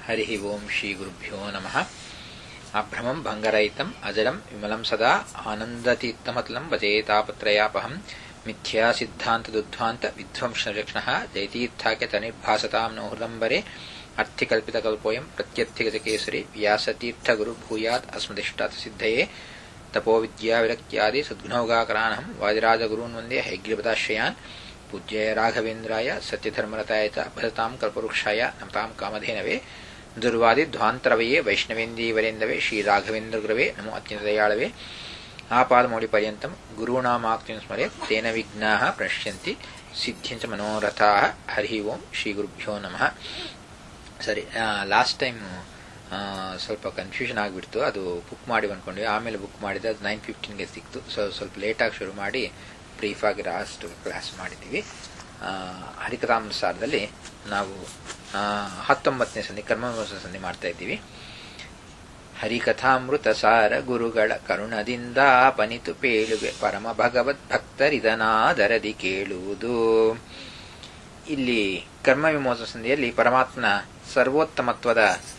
हरिः ओं श्रीगुरुभ्यो नमः अभ्रमम् भङ्गरहितम् अजडम् विमलम् सदा आनन्दतीर्थमतलम् भजेतापत्रयापहम् मिथ्या सिद्धान्तदुद्ध्वान्त विध्वंसलक्षणः जयतीर्थाख्यतनिर्भासताम् नो हृदम्बरे अर्थिकल्पितकल्पोऽयम् प्रत्यर्थिगजकेसरि व्यासतीर्थगुरुभूयात् अस्मदिष्टात् सिद्धये तपोविद्याविरक्त्यादि सद्गुणौगाकरानहम् वादिराजगुरून् वन्दे हैग्रीपदाश्रयान् पूज्याय राघवेन्द्राय सत्यधर्मरताय च भजताम् कल्पवृक्षाय नमताम् कामधेनवे दुर्वादिध्वान्तरवये वैष्णवेन्दीवरेन्दवे श्रीराघवेन्द्रगुरवे नमो अत्यन्तदयाळवे आपादमौलिपर्यन्तम् गुरूणामाक्तिं स्मरेत् तेन विघ्नाः प्रणश्यन्ति ಸಿದ್ಧಿಂಚ ಮನೋರಥಾಹ ಹರಿ ಓಂ ಶ್ರೀ ಗುರುಭ್ಯೋ ನಮಃ ಸರಿ ಲಾಸ್ಟ್ ಟೈಮ್ ಸ್ವಲ್ಪ ಕನ್ಫ್ಯೂಷನ್ ಆಗಿಬಿಡ್ತು ಅದು ಬುಕ್ ಮಾಡಿ ಅಂದ್ಕೊಂಡ್ವಿ ಆಮೇಲೆ ಬುಕ್ ಮಾಡಿದೆ ಅದು ನೈನ್ ಫಿಫ್ಟೀನ್ಗೆ ಸಿಕ್ತು ಸೊ ಸ್ವಲ್ಪ ಲೇಟಾಗಿ ಶುರು ಮಾಡಿ ಬ್ರೀಫಾಗಿ ಲಾಸ್ಟ್ ಕ್ಲಾಸ್ ಮಾಡಿದ್ದೀವಿ ಹರಿಕಥಾಂಸಾರದಲ್ಲಿ ನಾವು ಹತ್ತೊಂಬತ್ತನೇ ಸಂಧಿ ಕರ್ಮವಿಮೋಚನ ಸಂಧಿ ಮಾಡ್ತಾ ಇದ್ದೀವಿ ಹರಿಕಥಾಮೃತ ಸಾರ ಗುರುಗಳ ಕರುಣದಿಂದ ಪನಿತು ಪೇಳುವೆ ಪರಮ ಭಗವದ್ ಭಕ್ತರಿದನಾದರದಿ ಕೇಳುವುದು ಇಲ್ಲಿ ಕರ್ಮ ವಿಮೋಚನ ಸಂಧಿಯಲ್ಲಿ ಪರಮಾತ್ಮನ ಸರ್ವೋತ್ತಮತ್ವದ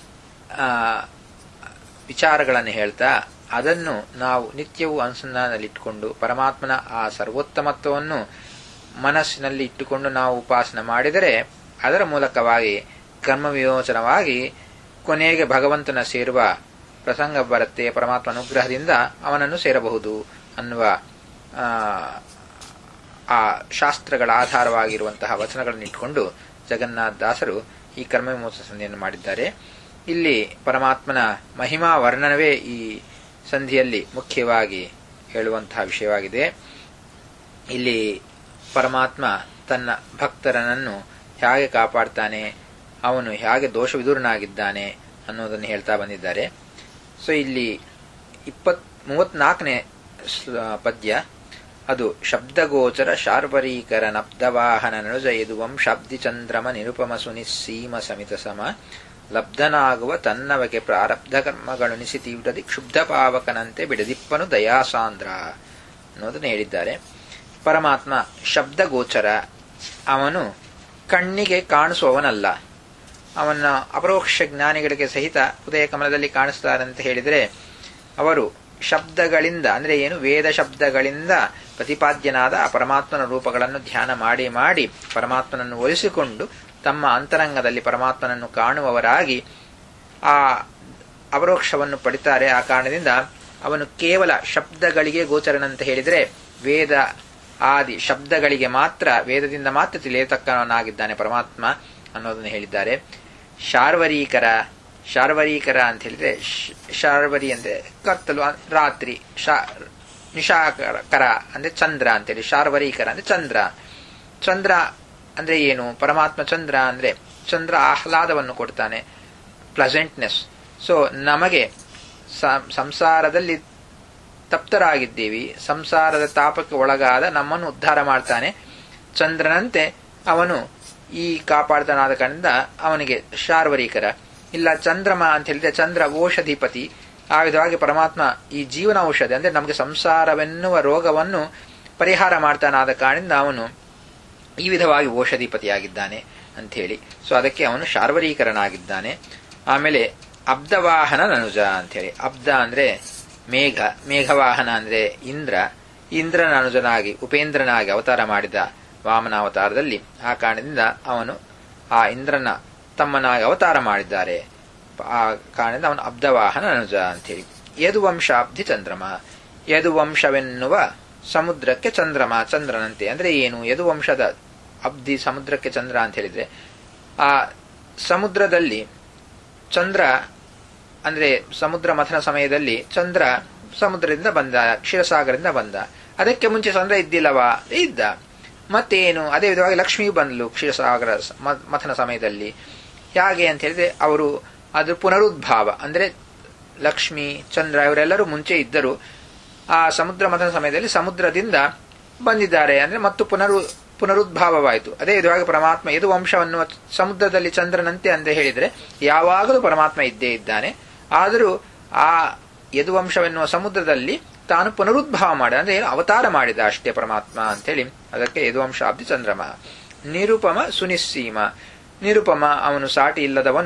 ವಿಚಾರಗಳನ್ನು ಹೇಳ್ತಾ ಅದನ್ನು ನಾವು ನಿತ್ಯವೂ ಅನುಸಂಧಾನದಲ್ಲಿಟ್ಟುಕೊಂಡು ಪರಮಾತ್ಮನ ಆ ಸರ್ವೋತ್ತಮತ್ವವನ್ನು ಮನಸ್ಸಿನಲ್ಲಿ ಇಟ್ಟುಕೊಂಡು ನಾವು ಉಪಾಸನೆ ಮಾಡಿದರೆ ಅದರ ಮೂಲಕವಾಗಿ ಕರ್ಮ ವಿಮೋಚನವಾಗಿ ಕೊನೆಗೆ ಭಗವಂತನ ಸೇರುವ ಪ್ರಸಂಗ ಬರುತ್ತೆ ಪರಮಾತ್ಮ ಅನುಗ್ರಹದಿಂದ ಅವನನ್ನು ಸೇರಬಹುದು ಅನ್ನುವ ಆ ಶಾಸ್ತ್ರಗಳ ಆಧಾರವಾಗಿರುವಂತಹ ವಚನಗಳನ್ನು ಇಟ್ಟುಕೊಂಡು ಜಗನ್ನಾಥ ದಾಸರು ಈ ಕರ್ಮ ವಿಮೋಚನ ಸಂಧಿಯನ್ನು ಮಾಡಿದ್ದಾರೆ ಇಲ್ಲಿ ಪರಮಾತ್ಮನ ಮಹಿಮಾ ವರ್ಣನವೇ ಈ ಸಂಧಿಯಲ್ಲಿ ಮುಖ್ಯವಾಗಿ ಹೇಳುವಂತಹ ವಿಷಯವಾಗಿದೆ ಇಲ್ಲಿ ಪರಮಾತ್ಮ ತನ್ನ ಭಕ್ತರನನ್ನು ಹೇಗೆ ಕಾಪಾಡ್ತಾನೆ ಅವನು ಹೇಗೆ ದೋಷವಿದೂರನಾಗಿದ್ದಾನೆ ಅನ್ನೋದನ್ನು ಹೇಳ್ತಾ ಬಂದಿದ್ದಾರೆ ಸೊ ಇಲ್ಲಿ ಇಪ್ಪತ್ ಮೂವತ್ನಾಲ್ಕನೇ ಪದ್ಯ ಅದು ಶಬ್ದಗೋಚರ ಶಾರ್ವರೀಕರ ನಬ್ದವಾಹನ ನನುಜ ಯದುವಂ ಶಾಬ್ದಿ ಚಂದ್ರಮ ನಿರುಪಮ ಸುನಿಸ್ಸೀಮ ಸಮಿತ ಸಮ ಲಬ್ಧನಾಗುವ ತನ್ನವಗೆ ಪ್ರಾರಬ್ಧ ಕರ್ಮಗಳುಣಿಸಿ ತೀವ್ರದಿ ಕ್ಷುಬ್ಧ ಪಾವಕನಂತೆ ಬಿಡದಿಪ್ಪನು ದಯಾಸಾಂದ್ರ ಅನ್ನೋದನ್ನು ಹೇಳಿದ್ದಾರೆ ಪರಮಾತ್ಮ ಶಬ್ದಗೋಚರ ಅವನು ಕಣ್ಣಿಗೆ ಕಾಣಿಸುವವನಲ್ಲ ಅವನ ಅಪರೋಕ್ಷ ಜ್ಞಾನಿಗಳಿಗೆ ಸಹಿತ ಉದಯ ಕಮಲದಲ್ಲಿ ಕಾಣಿಸ್ತಾರೆ ಅಂತ ಹೇಳಿದರೆ ಅವರು ಶಬ್ದಗಳಿಂದ ಅಂದರೆ ಏನು ವೇದ ಶಬ್ದಗಳಿಂದ ಪ್ರತಿಪಾದ್ಯನಾದ ಆ ಪರಮಾತ್ಮನ ರೂಪಗಳನ್ನು ಧ್ಯಾನ ಮಾಡಿ ಮಾಡಿ ಪರಮಾತ್ಮನನ್ನು ಒಲಿಸಿಕೊಂಡು ತಮ್ಮ ಅಂತರಂಗದಲ್ಲಿ ಪರಮಾತ್ಮನನ್ನು ಕಾಣುವವರಾಗಿ ಆ ಅಪರೋಕ್ಷವನ್ನು ಪಡಿತಾರೆ ಆ ಕಾರಣದಿಂದ ಅವನು ಕೇವಲ ಶಬ್ದಗಳಿಗೆ ಗೋಚರನಂತ ಹೇಳಿದರೆ ವೇದ ಆದಿ ಶಬ್ದಗಳಿಗೆ ಮಾತ್ರ ವೇದದಿಂದ ಮಾತ್ರ ತಿಳಿಯತಕ್ಕವನಾಗಿದ್ದಾನೆ ಪರಮಾತ್ಮ ಅನ್ನೋದನ್ನು ಹೇಳಿದ್ದಾರೆ ಶಾರ್ವರೀಕರ ಶಾರ್ವರೀಕರ ಅಂತ ಹೇಳಿದ್ರೆ ಶಾರ್ವರಿ ಅಂದ್ರೆ ಕತ್ತಲು ರಾತ್ರಿ ನಿಶಾಕರ ಅಂದ್ರೆ ಚಂದ್ರ ಅಂತೇಳಿ ಶಾರ್ವರೀಕರ ಅಂದ್ರೆ ಚಂದ್ರ ಚಂದ್ರ ಅಂದ್ರೆ ಏನು ಪರಮಾತ್ಮ ಚಂದ್ರ ಅಂದ್ರೆ ಚಂದ್ರ ಆಹ್ಲಾದವನ್ನು ಕೊಡ್ತಾನೆ ಪ್ಲಸೆಂಟ್ನೆಸ್ ಸೊ ನಮಗೆ ಸಂಸಾರದಲ್ಲಿ ತಪ್ತರಾಗಿದ್ದೀವಿ ಸಂಸಾರದ ತಾಪಕ್ಕೆ ಒಳಗಾದ ನಮ್ಮನ್ನು ಉದ್ಧಾರ ಮಾಡ್ತಾನೆ ಚಂದ್ರನಂತೆ ಅವನು ಈ ಕಾಪಾಡ್ತಾನಾದ ಕಾರಣದಿಂದ ಅವನಿಗೆ ಶಾರ್ವರೀಕರ ಇಲ್ಲ ಚಂದ್ರಮ ಅಂತ ಹೇಳಿದ್ರೆ ಚಂದ್ರ ಔಷಧಿಪತಿ ಆ ವಿಧವಾಗಿ ಪರಮಾತ್ಮ ಈ ಜೀವನ ಔಷಧಿ ಅಂದ್ರೆ ನಮಗೆ ಸಂಸಾರವೆನ್ನುವ ರೋಗವನ್ನು ಪರಿಹಾರ ಮಾಡ್ತಾನಾದ ಕಾರಣದಿಂದ ಅವನು ಈ ವಿಧವಾಗಿ ಔಷಧಿಪತಿಯಾಗಿದ್ದಾನೆ ಅಂತ ಹೇಳಿ ಸೊ ಅದಕ್ಕೆ ಅವನು ಶಾರ್ವರೀಕರನಾಗಿದ್ದಾನೆ ಆಮೇಲೆ ಅಬ್ದವಾಹನ ನನುಜ ಅಂತೇಳಿ ಅಬ್ದ ಅಂದ್ರೆ ಮೇಘ ಮೇಘವಾಹನ ಅಂದ್ರೆ ಇಂದ್ರ ಇಂದ್ರನ ಅನುಜನಾಗಿ ಉಪೇಂದ್ರನಾಗಿ ಅವತಾರ ಮಾಡಿದ ವಾಮನಾವತಾರದಲ್ಲಿ ಆ ಕಾರಣದಿಂದ ಅವನು ಆ ಇಂದ್ರನ ತಮ್ಮನಾಗಿ ಅವತಾರ ಮಾಡಿದ್ದಾರೆ ಆ ಕಾರಣದಿಂದ ಅವನು ಅಬ್ದವಾಹನ ಅನುಜ ಅಂತೇಳಿ ಯದುವಂಶಾಬ್ಧಿ ಚಂದ್ರಮ ಯದುವಂಶವೆನ್ನುವ ಸಮುದ್ರಕ್ಕೆ ಚಂದ್ರಮ ಚಂದ್ರನಂತೆ ಅಂದ್ರೆ ಏನು ಯದುವಂಶದ ಅಬ್ಧಿ ಸಮುದ್ರಕ್ಕೆ ಚಂದ್ರ ಅಂತ ಹೇಳಿದ್ರೆ ಆ ಸಮುದ್ರದಲ್ಲಿ ಚಂದ್ರ ಅಂದ್ರೆ ಸಮುದ್ರ ಮಥನ ಸಮಯದಲ್ಲಿ ಚಂದ್ರ ಸಮುದ್ರದಿಂದ ಬಂದ ಕ್ಷೀರಸಾಗರದಿಂದ ಬಂದ ಅದಕ್ಕೆ ಮುಂಚೆ ಚಂದ್ರ ಇದ್ದಿಲ್ಲವಾ ಇದ್ದ ಮತ್ತೇನು ಅದೇ ವಿಧವಾಗಿ ಲಕ್ಷ್ಮಿ ಬಂದ್ಲು ಕ್ಷೀರಸಾಗರ ಮಥನ ಸಮಯದಲ್ಲಿ ಹೇಗೆ ಅಂತ ಹೇಳಿದ್ರೆ ಅವರು ಅದು ಪುನರುದ್ಭಾವ ಅಂದ್ರೆ ಲಕ್ಷ್ಮಿ ಚಂದ್ರ ಇವರೆಲ್ಲರೂ ಮುಂಚೆ ಇದ್ದರು ಆ ಸಮುದ್ರ ಮಥನ ಸಮಯದಲ್ಲಿ ಸಮುದ್ರದಿಂದ ಬಂದಿದ್ದಾರೆ ಅಂದ್ರೆ ಮತ್ತು ಪುನರು ಪುನರುದ್ಭಾವವಾಯಿತು ಅದೇ ವಿಧವಾಗಿ ಪರಮಾತ್ಮ ಇದು ವಂಶವನ್ನು ಸಮುದ್ರದಲ್ಲಿ ಚಂದ್ರನಂತೆ ಅಂತ ಹೇಳಿದ್ರೆ ಯಾವಾಗಲೂ ಪರಮಾತ್ಮ ಇದ್ದೇ ಇದ್ದಾನೆ ಆದರೂ ಆ ಯದುವಂಶವೆನ್ನುವ ಸಮುದ್ರದಲ್ಲಿ ತಾನು ಪುನರುದ್ಭಾವ ಮಾಡಿದ ಅಂದ್ರೆ ಏನು ಅವತಾರ ಮಾಡಿದ ಅಷ್ಟೇ ಪರಮಾತ್ಮ ಅಂತೇಳಿ ಅದಕ್ಕೆ ಯದುವಂಶಾಬ್ದಿ ಚಂದ್ರಮ ನಿರುಪಮ ಸುನಿಸ್ಸೀಮ ನಿರುಪಮ ಅವನು ಸಾಟಿ ಇಲ್ಲದವನು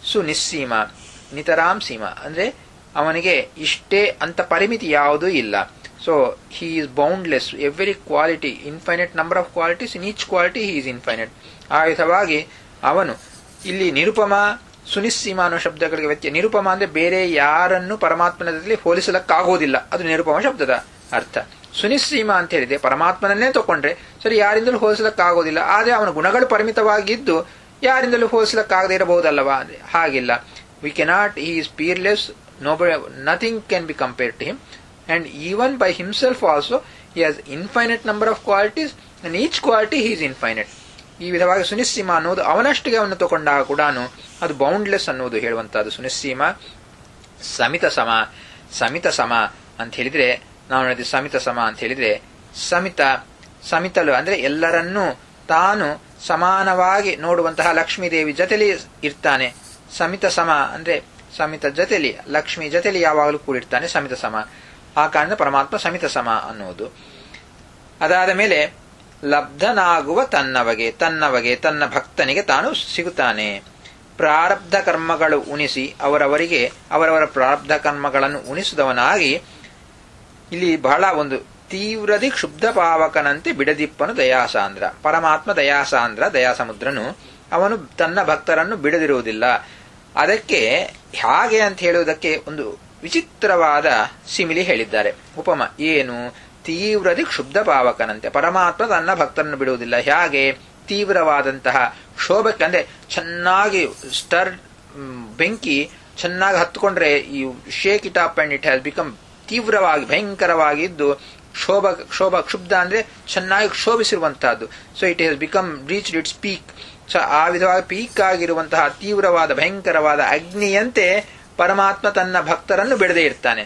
ಸುನಿಸ್ಸೀಮ ನಿತರಾಂ ಸೀಮ ಅಂದ್ರೆ ಅವನಿಗೆ ಇಷ್ಟೇ ಅಂತ ಪರಿಮಿತಿ ಯಾವುದೂ ಇಲ್ಲ so he is boundless every quality infinite number of qualities in each quality he is infinite ಆ ವಿಧವಾಗಿ ಅವನು ಇಲ್ಲಿ ನಿರುಪಮ ಸುನಿಸ್ಸೀಮ ಅನ್ನೋ ಶಬ್ದಗಳಿಗೆ ವ್ಯತ್ಯ ನಿರುಪಮ ಅಂದ್ರೆ ಬೇರೆ ಯಾರನ್ನು ಪರಮಾತ್ಮನ ಜೊತೆಲಿ ಹೋಲಿಸಲಕ್ಕಾಗೋದಿಲ್ಲ ಅದು ನಿರುಪಮ ಶಬ್ದದ ಅರ್ಥ ಸುನಿಸ್ಸೀಮ ಅಂತ ಹೇಳಿದೆ ಪರಮಾತ್ಮನನ್ನೇ ತಗೊಂಡ್ರೆ ಸರಿ ಯಾರಿಂದಲೂ ಹೋಲಿಸಲಕ್ಕಾಗೋದಿಲ್ಲ ಆದ್ರೆ ಅವನ ಗುಣಗಳು ಪರಿಮಿತವಾಗಿದ್ದು ಯಾರಿಂದಲೂ ಹೋಲಿಸಲಕ್ಕಾಗದೇ ಇರಬಹುದಲ್ಲವಾ ಅಂದ್ರೆ ಹಾಗಿಲ್ಲ we cannot he is peerless no nothing can be compare to him and even by himself also he has infinite number of qualities and each quality he is infinite ಈ ವಿಧವಾಗಿ ಸುನಿಸ್ಸೀಮ ಅನ್ನೋದು ಅವನಷ್ಟಿಗೆ ಅವನು ತಗೊಂಡಾಗ ಕೂಡ ಅದು ಬೌಂಡ್ಲೆಸ್ ಅನ್ನೋದು ಹೇಳುವಂತಹದ್ದು ಸುನಿಸ್ಸೀಮ ಸಮಿತ ಸಮ ಸಮಿತ ಸಮ ಅಂತ ಹೇಳಿದ್ರೆ ನಾವು ನೋಡಿದ್ವಿ ಸಮಿತ ಸಮ ಅಂತ ಹೇಳಿದ್ರೆ ಸಮಿತ ಸಮಿತಲು ಅಂದ್ರೆ ಎಲ್ಲರನ್ನೂ ತಾನು ಸಮಾನವಾಗಿ ನೋಡುವಂತಹ ಲಕ್ಷ್ಮೀ ದೇವಿ ಜೊತೆಲಿ ಇರ್ತಾನೆ ಸಮಿತ ಸಮ ಅಂದ್ರೆ ಸಮಿತ ಜೊತೆಲಿ ಲಕ್ಷ್ಮಿ ಜೊತೆಲಿ ಯಾವಾಗಲೂ ಕೂಡಿರ್ತಾನೆ ಸಮಿತ ಸಮ ಆ ಕಾರಣ ಪರಮಾತ್ಮ ಸಮಿತ ಸಮ ಅನ್ನುವುದು ಅದಾದ ಮೇಲೆ ಲಬ್ಧನಾಗುವ ತನ್ನವಗೆ ತನ್ನವಗೆ ತನ್ನ ಭಕ್ತನಿಗೆ ತಾನು ಸಿಗುತ್ತಾನೆ ಪ್ರಾರಬ್ಧ ಕರ್ಮಗಳು ಉಣಿಸಿ ಅವರವರಿಗೆ ಅವರವರ ಪ್ರಾರಬ್ಧ ಕರ್ಮಗಳನ್ನು ಉಣಿಸಿದವನಾಗಿ ಇಲ್ಲಿ ಬಹಳ ಒಂದು ತೀವ್ರದಿ ಕ್ಷುಬ್ಧ ಪಾವಕನಂತೆ ಬಿಡದಿಪ್ಪನು ದಯಾಸಾಂದ್ರ ಪರಮಾತ್ಮ ದಯಾಸಾಂದ್ರ ದಯಾಸಮುದ್ರನು ಅವನು ತನ್ನ ಭಕ್ತರನ್ನು ಬಿಡದಿರುವುದಿಲ್ಲ ಅದಕ್ಕೆ ಹಾಗೆ ಅಂತ ಹೇಳುವುದಕ್ಕೆ ಒಂದು ವಿಚಿತ್ರವಾದ ಸಿಮಿಲಿ ಹೇಳಿದ್ದಾರೆ ಉಪಮ ಏನು ತೀವ್ರದಿ ಕ್ಷುಬ್ಧ ಪಾವಕನಂತೆ ಪರಮಾತ್ಮ ತನ್ನ ಭಕ್ತರನ್ನು ಬಿಡುವುದಿಲ್ಲ ಹೇಗೆ ತೀವ್ರವಾದಂತಹ ಕ್ಷೋಭಕ್ಕೆ ಅಂದ್ರೆ ಚೆನ್ನಾಗಿ ಸ್ಟರ್ ಬೆಂಕಿ ಚೆನ್ನಾಗಿ ಹತ್ಕೊಂಡ್ರೆ ಈ shake it up and it has become ತೀವ್ರವಾಗಿ ಭಯಂಕರವಾಗಿದ್ದು ಕ್ಷೋಭ ಕ್ಷೋಭ ಕ್ಷುಬ್ಧ ಅಂದ್ರೆ ಚೆನ್ನಾಗಿ ಕ್ಷೋಭಿಸಿರುವಂತಹದ್ದು so it has become reach its peak so ಆ ವಿಧವಾಗಿ ಪೀಕ್ ಆಗಿರುವಂತಹ ತೀವ್ರವಾದ ಭಯಂಕರವಾದ ಅಗ್ನಿಯಂತೆ ಪರಮಾತ್ಮ ತನ್ನ ಭಕ್ತರನ್ನು ಬಿಡದೇ ಇರ್ತಾನೆ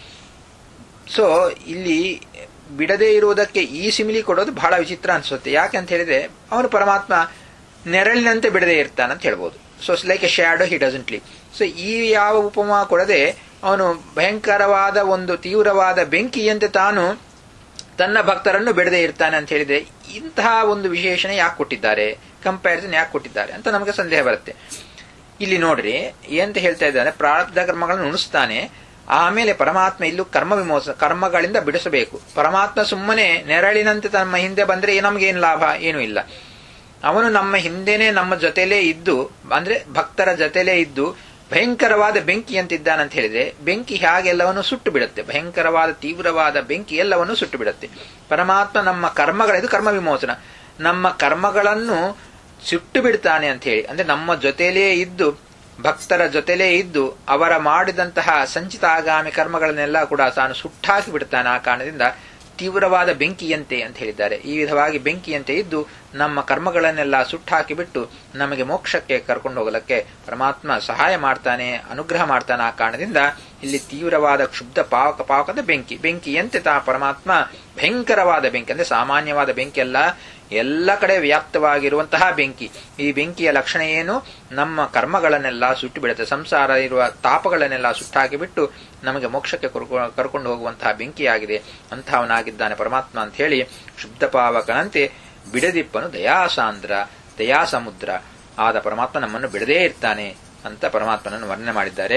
ಸೊ ಇಲ್ಲಿ ಬಿಡದೇ ಇರುವುದಕ್ಕೆ ಈ ಸಿಮಿಲಿ ಕೊಡೋದು ಬಹಳ ವಿಚಿತ್ರ ಅನ್ಸುತ್ತೆ ಯಾಕೆ ಅಂತ ಹೇಳಿದ್ರೆ ಅವನು ಪರಮಾತ್ಮ ನೆರಳಿನಂತೆ ಬಿಡದೇ ಇರ್ತಾನಂತ ಹೇಳ್ಬೋದು so like a shadow he doesn't leave so ಈ ಯಾವ ಉಪಮಾ ಕೊಡದೆ ಅವನು ಭಯಂಕರವಾದ ಒಂದು ತೀವ್ರವಾದ ಬೆಂಕಿಯಂತೆ ತಾನು ತನ್ನ ಭಕ್ತರನ್ನು ಬಿಡದೇ ಇರ್ತಾನೆ ಅಂತ ಹೇಳಿದ್ರೆ ಇಂತಹ ಒಂದು ವಿಶೇಷಣ ಯಾಕೆ ಕೊಟ್ಟಿದ್ದಾರೆ ಕಂಪ್ಯಾರಿಸನ್ ಯಾಕೆ ಕೊಟ್ಟಿದ್ದಾರೆ ಅಂತ ನಮಗೆ ಸಂದೇಹ ಬರುತ್ತೆ ಇಲ್ಲಿ ನೋಡ್ರಿ ಏನಂತ ಹೇಳ್ತಾ ಇದ್ದಾನೆ ಪ್ರಾರಬ್ಧ ಕರ್ಮಗಳನ್ನು ಉಣಿಸ್ತಾನೆ ಆಮೇಲೆ ಪರಮಾತ್ಮ ಇಲ್ಲೂ ಕರ್ಮ ವಿಮೋಚ ಕರ್ಮಗಳಿಂದ ಬಿಡಿಸಬೇಕು ಪರಮಾತ್ಮ ಸುಮ್ಮನೆ ನೆರಳಿನಂತೆ ನಮ್ಮ ಹಿಂದೆ ಬಂದ್ರೆ ನಮಗೇನು ಲಾಭ ಏನೂ ಇಲ್ಲ ಅವನು ನಮ್ಮ ಹಿಂದೆನೆ ನಮ್ಮ ಜೊತೆಲೇ ಇದ್ದು ಅಂದ್ರೆ ಭಕ್ತರ ಜೊತೆಲೇ ಇದ್ದು ಭಯಂಕರವಾದ ಬೆಂಕಿ ಅಂತಿದ್ದಾನಂತ ಹೇಳಿದ್ರೆ ಬೆಂಕಿ ಹಾಗೆಲ್ಲವನ್ನು ಸುಟ್ಟು ಬಿಡುತ್ತೆ ಭಯಂಕರವಾದ ತೀವ್ರವಾದ ಬೆಂಕಿ ಎಲ್ಲವನ್ನು ಸುಟ್ಟು ಬಿಡುತ್ತೆ ಪರಮಾತ್ಮ ನಮ್ಮ ಕರ್ಮಗಳ ಇದು ಕರ್ಮ ವಿಮೋಚನ ನಮ್ಮ ಕರ್ಮಗಳನ್ನು ಸುಟ್ಟು ಬಿಡ್ತಾನೆ ಅಂತ ಹೇಳಿ ಅಂದ್ರೆ ನಮ್ಮ ಜೊತೆಲೇ ಇದ್ದು ಭಕ್ತರ ಜೊತೆಲೇ ಇದ್ದು ಅವರ ಮಾಡಿದಂತಹ ಸಂಚಿತಾಗಾಮಿ ಕರ್ಮಗಳನ್ನೆಲ್ಲ ಕೂಡ ತಾನು ಸುಟ್ಟಾಕಿ ಬಿಡ್ತಾನೆ ಆ ಕಾರಣದಿಂದ ತೀವ್ರವಾದ ಬೆಂಕಿಯಂತೆ ಅಂತ ಹೇಳಿದ್ದಾರೆ ಈ ವಿಧವಾಗಿ ಬೆಂಕಿಯಂತೆ ಇದ್ದು ನಮ್ಮ ಕರ್ಮಗಳನ್ನೆಲ್ಲ ಸುಟ್ಟಾಕಿ ಬಿಟ್ಟು ನಮಗೆ ಮೋಕ್ಷಕ್ಕೆ ಕರ್ಕೊಂಡು ಹೋಗಲಕ್ಕೆ ಪರಮಾತ್ಮ ಸಹಾಯ ಮಾಡ್ತಾನೆ ಅನುಗ್ರಹ ಮಾಡ್ತಾನೆ ಆ ಕಾರಣದಿಂದ ಇಲ್ಲಿ ತೀವ್ರವಾದ ಕ್ಷುಬ್ಧ ಪಾವಕ ಪಾವಕದ ಬೆಂಕಿ ಬೆಂಕಿಯಂತೆ ತಾ ಪರಮಾತ್ಮ ಭಯಂಕರವಾದ ಬೆಂಕಿ ಅಂದ್ರೆ ಸಾಮಾನ್ಯವಾದ ಬೆಂಕಿ ಅಲ್ಲ ಎಲ್ಲ ಕಡೆ ವ್ಯಾಪ್ತವಾಗಿರುವಂತಹ ಬೆಂಕಿ ಈ ಬೆಂಕಿಯ ಲಕ್ಷಣ ಏನು ನಮ್ಮ ಕರ್ಮಗಳನ್ನೆಲ್ಲ ಸುಟ್ಟು ಬಿಡುತ್ತೆ ಸಂಸಾರ ಇರುವ ತಾಪಗಳನ್ನೆಲ್ಲ ಸುಟ್ಟಾಕಿ ಬಿಟ್ಟು ನಮಗೆ ಮೋಕ್ಷಕ್ಕೆ ಕರ್ಕೊಂಡು ಹೋಗುವಂತಹ ಬೆಂಕಿಯಾಗಿದೆ ಅಂತಹವನಾಗಿದ್ದಾನೆ ಪರಮಾತ್ಮ ಅಂತ ಹೇಳಿ ಶುದ್ಧ ಪಾವಕನಂತೆ ಬಿಡದಿಪ್ಪನು ದಯಾಸಾಂದ್ರ ದಯಾಸಮುದ್ರ ಆದ ಪರಮಾತ್ಮ ನಮ್ಮನ್ನು ಬಿಡದೇ ಇರ್ತಾನೆ ಅಂತ ಪರಮಾತ್ಮನನ್ನು ವರ್ಣನೆ ಮಾಡಿದ್ದಾರೆ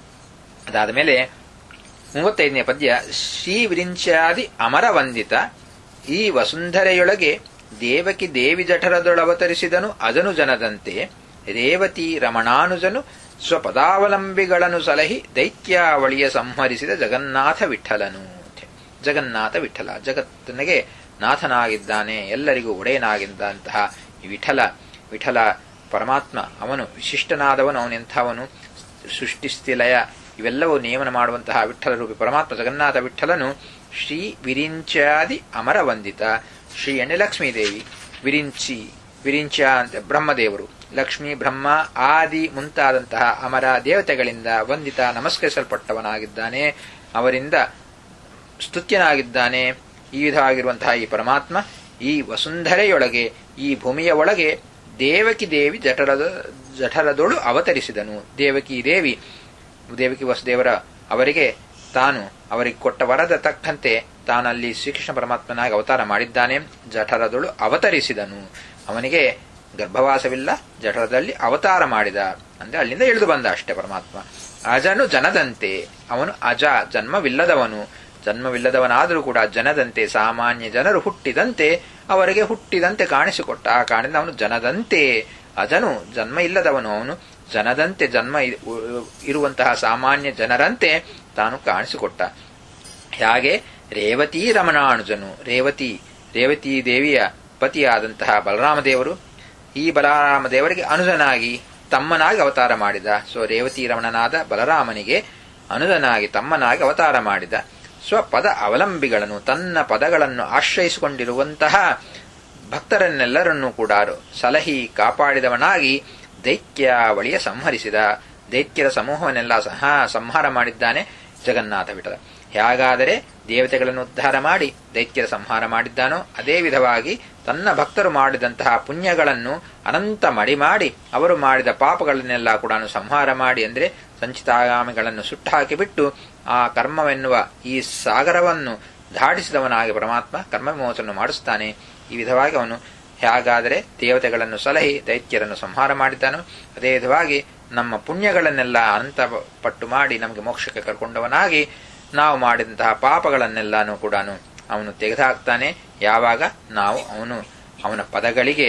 ಅದಾದ ಮೇಲೆ ಮೂವತ್ತೈದನೇ ಪದ್ಯ ಶ್ರೀ ವಿರಿಂಚಾದಿ ಅಮರ ವಂದಿತ ಈ ವಸುಂಧರೆಯೊಳಗೆ ದೇವಕಿ ದೇವಿ ಜಠರದೊಳವತರಿಸಿದನು ಅದನು ಜನದಂತೆ ರೇವತಿ ರಮಣಾನುಜನು ಸ್ವಪದಾವಲಂಬಿಗಳನ್ನು ಸಲಹಿ ದೈತ್ಯಾವಳಿಯ ಸಂಹರಿಸಿದ ಜಗನ್ನಾಥ ವಿಠಲನು ಜಗನ್ನಾಥ ವಿಠಲ ಜಗತ್ತಿನಗೆ ನಾಥನಾಗಿದ್ದಾನೆ ಎಲ್ಲರಿಗೂ ಒಡೆಯನಾಗಿದ್ದಂತಹ ವಿಠಲ ವಿಠಲ ಪರಮಾತ್ಮ ಅವನು ವಿಶಿಷ್ಟನಾದವನು ಅವನೆಂಥವನು ಸೃಷ್ಟಿಸ್ಥಿಲಯ ಇವೆಲ್ಲವೂ ನೇಮನ ಮಾಡುವಂತಹ ವಿಠಲ ರೂಪಿ ಪರಮಾತ್ಮ ಜಗನ್ನಾಥ ವಿಠಲನು ಶ್ರೀ ವಿರಿಂಚಾದಿ ಅಮರ ವಂದಿತ ಶ್ರೀ ಎಣ್ಣೆ ಲಕ್ಷ್ಮೀದೇವಿ ವಿರಿಂಚಿ ವಿರಿಂಚ ಅಂತ ಬ್ರಹ್ಮದೇವರು ಲಕ್ಷ್ಮಿ ಬ್ರಹ್ಮ ಆದಿ ಮುಂತಾದಂತಹ ಅಮರ ದೇವತೆಗಳಿಂದ ವಂದಿತ ನಮಸ್ಕರಿಸಲ್ಪಟ್ಟವನಾಗಿದ್ದಾನೆ ಅವರಿಂದ ಸ್ತುತ್ಯನಾಗಿದ್ದಾನೆ ಈ ವಿಧವಾಗಿರುವಂತಹ ಈ ಪರಮಾತ್ಮ ಈ ವಸುಂಧರೆಯೊಳಗೆ ಈ ಭೂಮಿಯ ಒಳಗೆ ದೇವಕಿ ದೇವಿ ಜಠರದ ಜಠರದೊಳು ಅವತರಿಸಿದನು ದೇವಕಿ ದೇವಿ ದೇವಕಿ ವಸುದೇವರ ಅವರಿಗೆ ತಾನು ಅವರಿಗೆ ಕೊಟ್ಟ ವರದ ತಕ್ಕಂತೆ ತಾನಲ್ಲಿ ಶ್ರೀಕೃಷ್ಣ ಪರಮಾತ್ಮನಾಗಿ ಅವತಾರ ಮಾಡಿದ್ದಾನೆ ಜಠರದೊಳು ಅವತರಿಸಿದನು ಅವನಿಗೆ ಗರ್ಭವಾಸವಿಲ್ಲ ಜಠರದಲ್ಲಿ ಅವತಾರ ಮಾಡಿದ ಅಂದ್ರೆ ಅಲ್ಲಿಂದ ಇಳಿದು ಬಂದ ಅಷ್ಟೇ ಪರಮಾತ್ಮ ಅಜನು ಜನದಂತೆ ಅವನು ಅಜ ಜನ್ಮವಿಲ್ಲದವನು ಜನ್ಮವಿಲ್ಲದವನಾದರೂ ಕೂಡ ಜನದಂತೆ ಸಾಮಾನ್ಯ ಜನರು ಹುಟ್ಟಿದಂತೆ ಅವರಿಗೆ ಹುಟ್ಟಿದಂತೆ ಕಾಣಿಸಿಕೊಟ್ಟ ಆ ಕಾರಣದಿಂದ ಅವನು ಜನದಂತೆ ಅಜನು ಜನ್ಮ ಇಲ್ಲದವನು ಅವನು ಜನದಂತೆ ಜನ್ಮ ಇರುವಂತಹ ಸಾಮಾನ್ಯ ಜನರಂತೆ ತಾನು ಕಾಣಿಸಿಕೊಟ್ಟ ಹಾಗೆ ರೇವತಿ ರಮಣಾನುಜನು ರೇವತಿ ರೇವತಿ ದೇವಿಯ ಪತಿಯಾದಂತಹ ಬಲರಾಮ ದೇವರು ಈ ಬಲರಾಮ ದೇವರಿಗೆ ಅನುಜನಾಗಿ ತಮ್ಮನಾಗಿ ಅವತಾರ ಮಾಡಿದ ಸೊ ರೇವತಿ ರಮಣನಾದ ಬಲರಾಮನಿಗೆ ಅನುಜನಾಗಿ ತಮ್ಮನಾಗಿ ಅವತಾರ ಮಾಡಿದ ಸ್ವಪದ ಅವಲಂಬಿಗಳನ್ನು ತನ್ನ ಪದಗಳನ್ನು ಆಶ್ರಯಿಸಿಕೊಂಡಿರುವಂತಹ ಭಕ್ತರನ್ನೆಲ್ಲರನ್ನೂ ಕೂಡ ಸಲಹಿ ಕಾಪಾಡಿದವನಾಗಿ ದೈತ್ಯಾವಳಿಯ ಸಂಹರಿಸಿದ ದೈತ್ಯರ ಸಮೂಹವನ್ನೆಲ್ಲ ಸಹ ಸಂಹಾರ ಮಾಡಿದ್ದಾನೆ ಜಗನ್ನಾಥ ವಿಠಲ ಹೇಗಾದರೆ ದೇವತೆಗಳನ್ನು ಉದ್ಧಾರ ಮಾಡಿ ದೈತ್ಯರ ಸಂಹಾರ ಮಾಡಿದ್ದಾನೋ ಅದೇ ವಿಧವಾಗಿ ತನ್ನ ಭಕ್ತರು ಮಾಡಿದಂತಹ ಪುಣ್ಯಗಳನ್ನು ಅನಂತ ಮಡಿ ಮಾಡಿ ಅವರು ಮಾಡಿದ ಪಾಪಗಳನ್ನೆಲ್ಲ ಕೂಡ ಸಂಹಾರ ಮಾಡಿ ಅಂದರೆ ಸಂಚಿತಾಗಾಮಿಗಳನ್ನು ಸುಟ್ಟಾಕಿಬಿಟ್ಟು ಆ ಕರ್ಮವೆನ್ನುವ ಈ ಸಾಗರವನ್ನು ದಾಟಿಸಿದವನಾಗಿ ಪರಮಾತ್ಮ ಕರ್ಮ ವಿಮೋಚನ ಮಾಡಿಸ್ತಾನೆ ಈ ವಿಧವಾಗಿ ಅವನು ಹೇಗಾದರೆ ದೇವತೆಗಳನ್ನು ಸಲಹಿ ದೈತ್ಯರನ್ನು ಸಂಹಾರ ಮಾಡಿದ್ದಾನೋ ಅದೇ ವಿಧವಾಗಿ ನಮ್ಮ ಪುಣ್ಯಗಳನ್ನೆಲ್ಲ ಅನಂತ ಪಟ್ಟು ಮಾಡಿ ನಮಗೆ ಮೋಕ್ಷಕ್ಕೆ ಕರ್ಕೊಂಡವನಾಗಿ ನಾವು ಮಾಡಿದಂತಹ ಪಾಪಗಳನ್ನೆಲ್ಲಾನು ಕೂಡ ಅವನು ತೆಗೆದುಹಾಕ್ತಾನೆ ಯಾವಾಗ ನಾವು ಅವನು ಅವನ ಪದಗಳಿಗೆ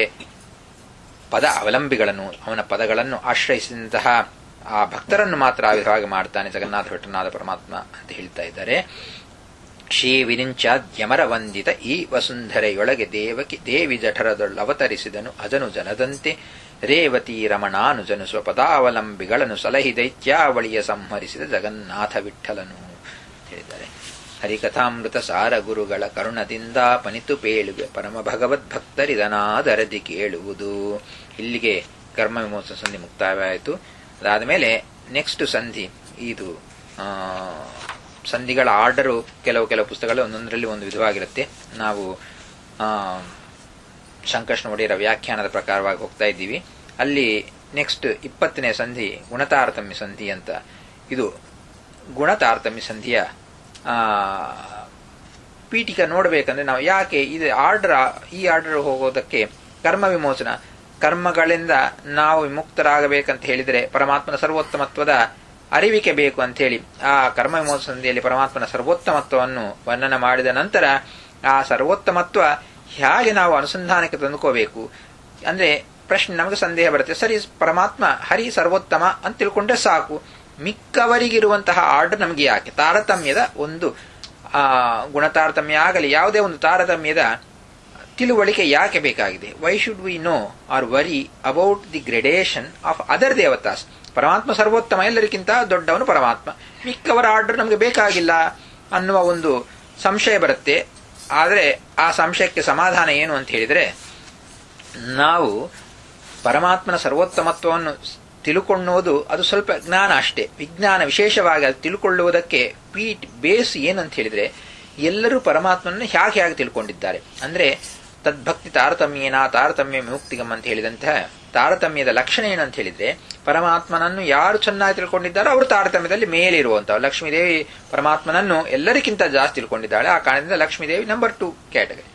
ಪದ ಅವಲಂಬಿಗಳನ್ನು ಅವನ ಪದಗಳನ್ನು ಆಶ್ರಯಿಸಿದಂತಹ ಆ ಭಕ್ತರನ್ನು ಮಾತ್ರ ಆ ವಿಧವಾಗಿ ಮಾಡ್ತಾನೆ ಜಗನ್ನಾಥ ಭಟ್ಟನಾದ ಪರಮಾತ್ಮ ಅಂತ ಹೇಳ್ತಾ ಇದ್ದಾರೆ ಶ್ರೀ ವಿರಿಂಚಾದ್ಯಮರ ವಂದಿತ ಈ ವಸುಂಧರೆಯೊಳಗೆ ದೇವಕಿ ದೇವಿ ಜಠರದೊಳ್ಳವತರಿಸಿದನು ಅಜನು ಜನದಂತೆ ರೇವತಿ ರಮಣಾನುಜನು ಸ್ವಪದಾವಲಂಬಿಗಳನ್ನು ಸಲಹಿ ದೈತ್ಯಾವಳಿಯ ಸಂಹರಿಸಿದ ಜಗನ್ನಾಥ ವಿಠಲನು ಹೇಳಿದ್ದಾರೆ ಹರಿಕಥಾಮೃತ ಸಾರ ಗುರುಗಳ ಕರುಣದಿಂದ ಪನಿತು ಪೇಳುವೆ ಪರಮ ಭಗವದ್ಭಕ್ತರಿದನಾದರದಿ ಕೇಳುವುದು ಇಲ್ಲಿಗೆ ಕರ್ಮ ವಿಮೋಚನ ಸಂಧಿ ಮುಕ್ತಾಯವಾಯಿತು ಅದಾದ ಮೇಲೆ ನೆಕ್ಸ್ಟ್ ಸಂಧಿ ಇದು ಸಂಧಿಗಳ ಆರ್ಡರು ಕೆಲವು ಕೆಲವು ಪುಸ್ತಕಗಳು ಒಂದೊಂದರಲ್ಲಿ ಒಂದು ವಿಧವಾಗಿರುತ್ತೆ ನಾವು ಶಂಕರ್ಷ್ಣ ಒಡೆಯರ ವ್ಯಾಖ್ಯಾನದ ಪ್ರಕಾರವಾಗಿ ಹೋಗ್ತಾ ಇದ್ದೀವಿ ಅಲ್ಲಿ ನೆಕ್ಸ್ಟ್ ಇಪ್ಪತ್ತನೇ ಸಂಧಿ ಗುಣತಾರತಮ್ಯ ಸಂಧಿ ಅಂತ ಇದು ಗುಣತಾರತಮ್ಯ ಸಂಧಿಯ ಪೀಠಿಕ ನೋಡಬೇಕಂದ್ರೆ ನಾವು ಯಾಕೆ ಇದು ಆರ್ಡರ್ ಈ ಆರ್ಡರ್ ಹೋಗೋದಕ್ಕೆ ಕರ್ಮ ವಿಮೋಚನ ಕರ್ಮಗಳಿಂದ ನಾವು ವಿಮುಕ್ತರಾಗಬೇಕಂತ ಹೇಳಿದರೆ ಪರಮಾತ್ಮನ ಸರ್ವೋತ್ತಮತ್ವದ ಅರಿವಿಕೆ ಬೇಕು ಅಂತ ಹೇಳಿ ಆ ಕರ್ಮ ವಿಮೋಚನ ಸಂಧಿಯಲ್ಲಿ ಪರಮಾತ್ಮನ ಸರ್ವೋತ್ತಮತ್ವವನ್ನು ವರ್ಣನ ಮಾಡಿದ ನಂತರ ಆ ಸರ್ವೋತ್ತಮತ್ವ ಹೇಗೆ ನಾವು ಅನುಸಂಧಾನಕ್ಕೆ ತಂದುಕೋಬೇಕು ಅಂದ್ರೆ ಪ್ರಶ್ನೆ ನಮಗೆ ಸಂದೇಹ ಬರುತ್ತೆ ಸರಿ ಪರಮಾತ್ಮ ಹರಿ ಸರ್ವೋತ್ತಮ ಅಂತ ತಿಳ್ಕೊಂಡ್ರೆ ಸಾಕು ಮಿಕ್ಕವರಿಗಿರುವಂತಹ ಆರ್ಡರ್ ನಮಗೆ ಯಾಕೆ ತಾರತಮ್ಯದ ಒಂದು ಆ ಗುಣತಾರತಮ್ಯ ಆಗಲಿ ಯಾವುದೇ ಒಂದು ತಾರತಮ್ಯದ ತಿಳುವಳಿಕೆ ಯಾಕೆ ಬೇಕಾಗಿದೆ why should we know or worry about the gradation of other ದೇವತಾಸ್ ಪರಮಾತ್ಮ ಸರ್ವೋತ್ತಮ ಎಲ್ಲರಿಗಿಂತ ದೊಡ್ಡವನು ಪರಮಾತ್ಮ ಮಿಕ್ಕವರ ಆರ್ಡರ್ ನಮಗೆ ಬೇಕಾಗಿಲ್ಲ ಅನ್ನುವ ಒಂದು ಸಂಶಯ ಬರುತ್ತೆ ಆದರೆ ಆ ಸಂಶಯಕ್ಕೆ ಸಮಾಧಾನ ಏನು ಅಂತ ಹೇಳಿದರೆ ನಾವು ಪರಮಾತ್ಮನ ಸರ್ವೋತ್ತಮತ್ವವನ್ನು ತಿಳುಕೊಳ್ಳುವುದು ಅದು ಸ್ವಲ್ಪ ಜ್ಞಾನ ಅಷ್ಟೇ ವಿಜ್ಞಾನ ವಿಶೇಷವಾಗಿ ಅದು ತಿಳ್ಕೊಳ್ಳುವುದಕ್ಕೆ ಪೀಟ್ ಬೇಸ್ ಏನಂತ ಹೇಳಿದ್ರೆ ಎಲ್ಲರೂ ಪರಮಾತ್ಮನನ್ನು ಹೇಗೆ ಹೇಗೆ ತಿಳ್ಕೊಂಡಿದ್ದಾರೆ ಅಂದ್ರೆ ತದ್ಭಕ್ತಿ ತಾರತಮ್ಯೇನ ತಾರತಮ್ಯ ಮುಕ್ತಿಗಮ್ ಅಂತ ಹೇಳಿದಂತಹ ತಾರತಮ್ಯದ ಲಕ್ಷಣ ಏನಂತ ಹೇಳಿದ್ರೆ ಪರಮಾತ್ಮನನ್ನು ಯಾರು ಚೆನ್ನಾಗಿ ತಿಳ್ಕೊಂಡಿದ್ದಾರೋ ಅವರು ತಾರತಮ್ಯದಲ್ಲಿ ಮೇಲೆ ಇರುವಂತಹ ಲಕ್ಷ್ಮೀದೇವಿ ಪರಮಾತ್ಮನನ್ನು ಎಲ್ಲರಿಗಿಂತ ಜಾಸ್ತಿ ತಿಳ್ಕೊಂಡಿದ್ದಾಳೆ ಆ ಕಾರಣದಿಂದ ಲಕ್ಷ್ಮೀದೇವಿ ನಂಬರ್ ಟು ಕ್ಯಾಟಗರಿ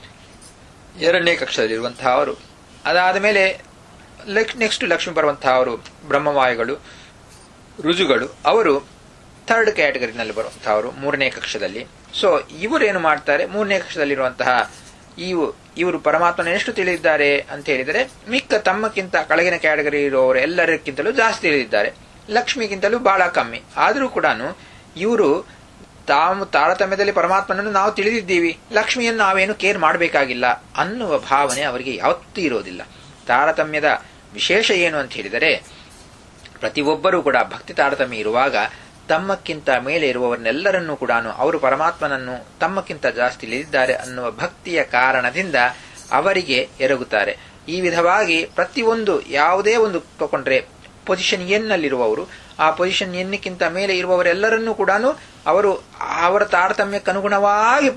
ಎರಡನೇ ಕಕ್ಷದಲ್ಲಿರುವಂತಹ ಅವರು ಅದಾದ ಮೇಲೆ ನೆಕ್ಸ್ಟ್ ಲಕ್ಷ್ಮಿ ಬರುವಂತಹ ಅವರು ಬ್ರಹ್ಮವಾಯುಗಳು ರುಜುಗಳು ಅವರು ಥರ್ಡ್ ಕ್ಯಾಟಗರಿನಲ್ಲಿ ಬರುವಂತಹವರು ಮೂರನೇ ಕಕ್ಷದಲ್ಲಿ ಸೊ ಇವರೇನು ಮಾಡ್ತಾರೆ ಮೂರನೇ ಕಕ್ಷದಲ್ಲಿರುವಂತಹ ಇವು ಇವರು ಪರಮಾತ್ಮನ ಎಷ್ಟು ತಿಳಿದಿದ್ದಾರೆ ಅಂತ ಹೇಳಿದರೆ ಮಿಕ್ಕ ತಮ್ಮಕ್ಕಿಂತ ಕೆಳಗಿನ ಕ್ಯಾಟಗರಿ ಇರುವವರು ಎಲ್ಲರಿಗಿಂತಲೂ ಜಾಸ್ತಿ ತಿಳಿದಿದ್ದಾರೆ ಲಕ್ಷ್ಮಿಗಿಂತಲೂ ಬಹಳ ಕಮ್ಮಿ ಆದರೂ ಕೂಡ ಇವರು ತಾವು ತಾರತಮ್ಯದಲ್ಲಿ ಪರಮಾತ್ಮನನ್ನು ನಾವು ತಿಳಿದಿದ್ದೀವಿ ಲಕ್ಷ್ಮಿಯನ್ನು ನಾವೇನು ಕೇರ್ ಮಾಡಬೇಕಾಗಿಲ್ಲ ಅನ್ನುವ ಭಾವನೆ ಅವರಿಗೆ ಯಾವತ್ತೂ ಇರೋದಿಲ್ಲ ತಾರತಮ್ಯದ ವಿಶೇಷ ಏನು ಅಂತ ಹೇಳಿದರೆ ಪ್ರತಿಯೊಬ್ಬರೂ ಕೂಡ ಭಕ್ತಿ ತಾರತಮ್ಯ ಇರುವಾಗ ತಮ್ಮಕ್ಕಿಂತ ಮೇಲೆ ಇರುವವರನ್ನೆಲ್ಲರನ್ನೂ ಕೂಡ ಅವರು ಪರಮಾತ್ಮನನ್ನು ತಮ್ಮಕ್ಕಿಂತ ಜಾಸ್ತಿ ತಿಳಿದಿದ್ದಾರೆ ಅನ್ನುವ ಭಕ್ತಿಯ ಕಾರಣದಿಂದ ಅವರಿಗೆ ಎರಗುತ್ತಾರೆ ಈ ವಿಧವಾಗಿ ಪ್ರತಿಯೊಂದು ಯಾವುದೇ ಒಂದು ತಗೊಂಡ್ರೆ ಪೊಸಿಷನ್ ಎನ್ನಲ್ಲಿರುವವರು ಆ ಪೊಸಿಷನ್ ಎನ್ನಿಕ್ಕಿಂತ ಮೇಲೆ ಇರುವವರೆಲ್ಲರನ್ನೂ ಕೂಡ ಅವರು ಅವರ ತಾರತಮ್ಯಕ್ಕೆ ಅನುಗುಣವಾಗಿ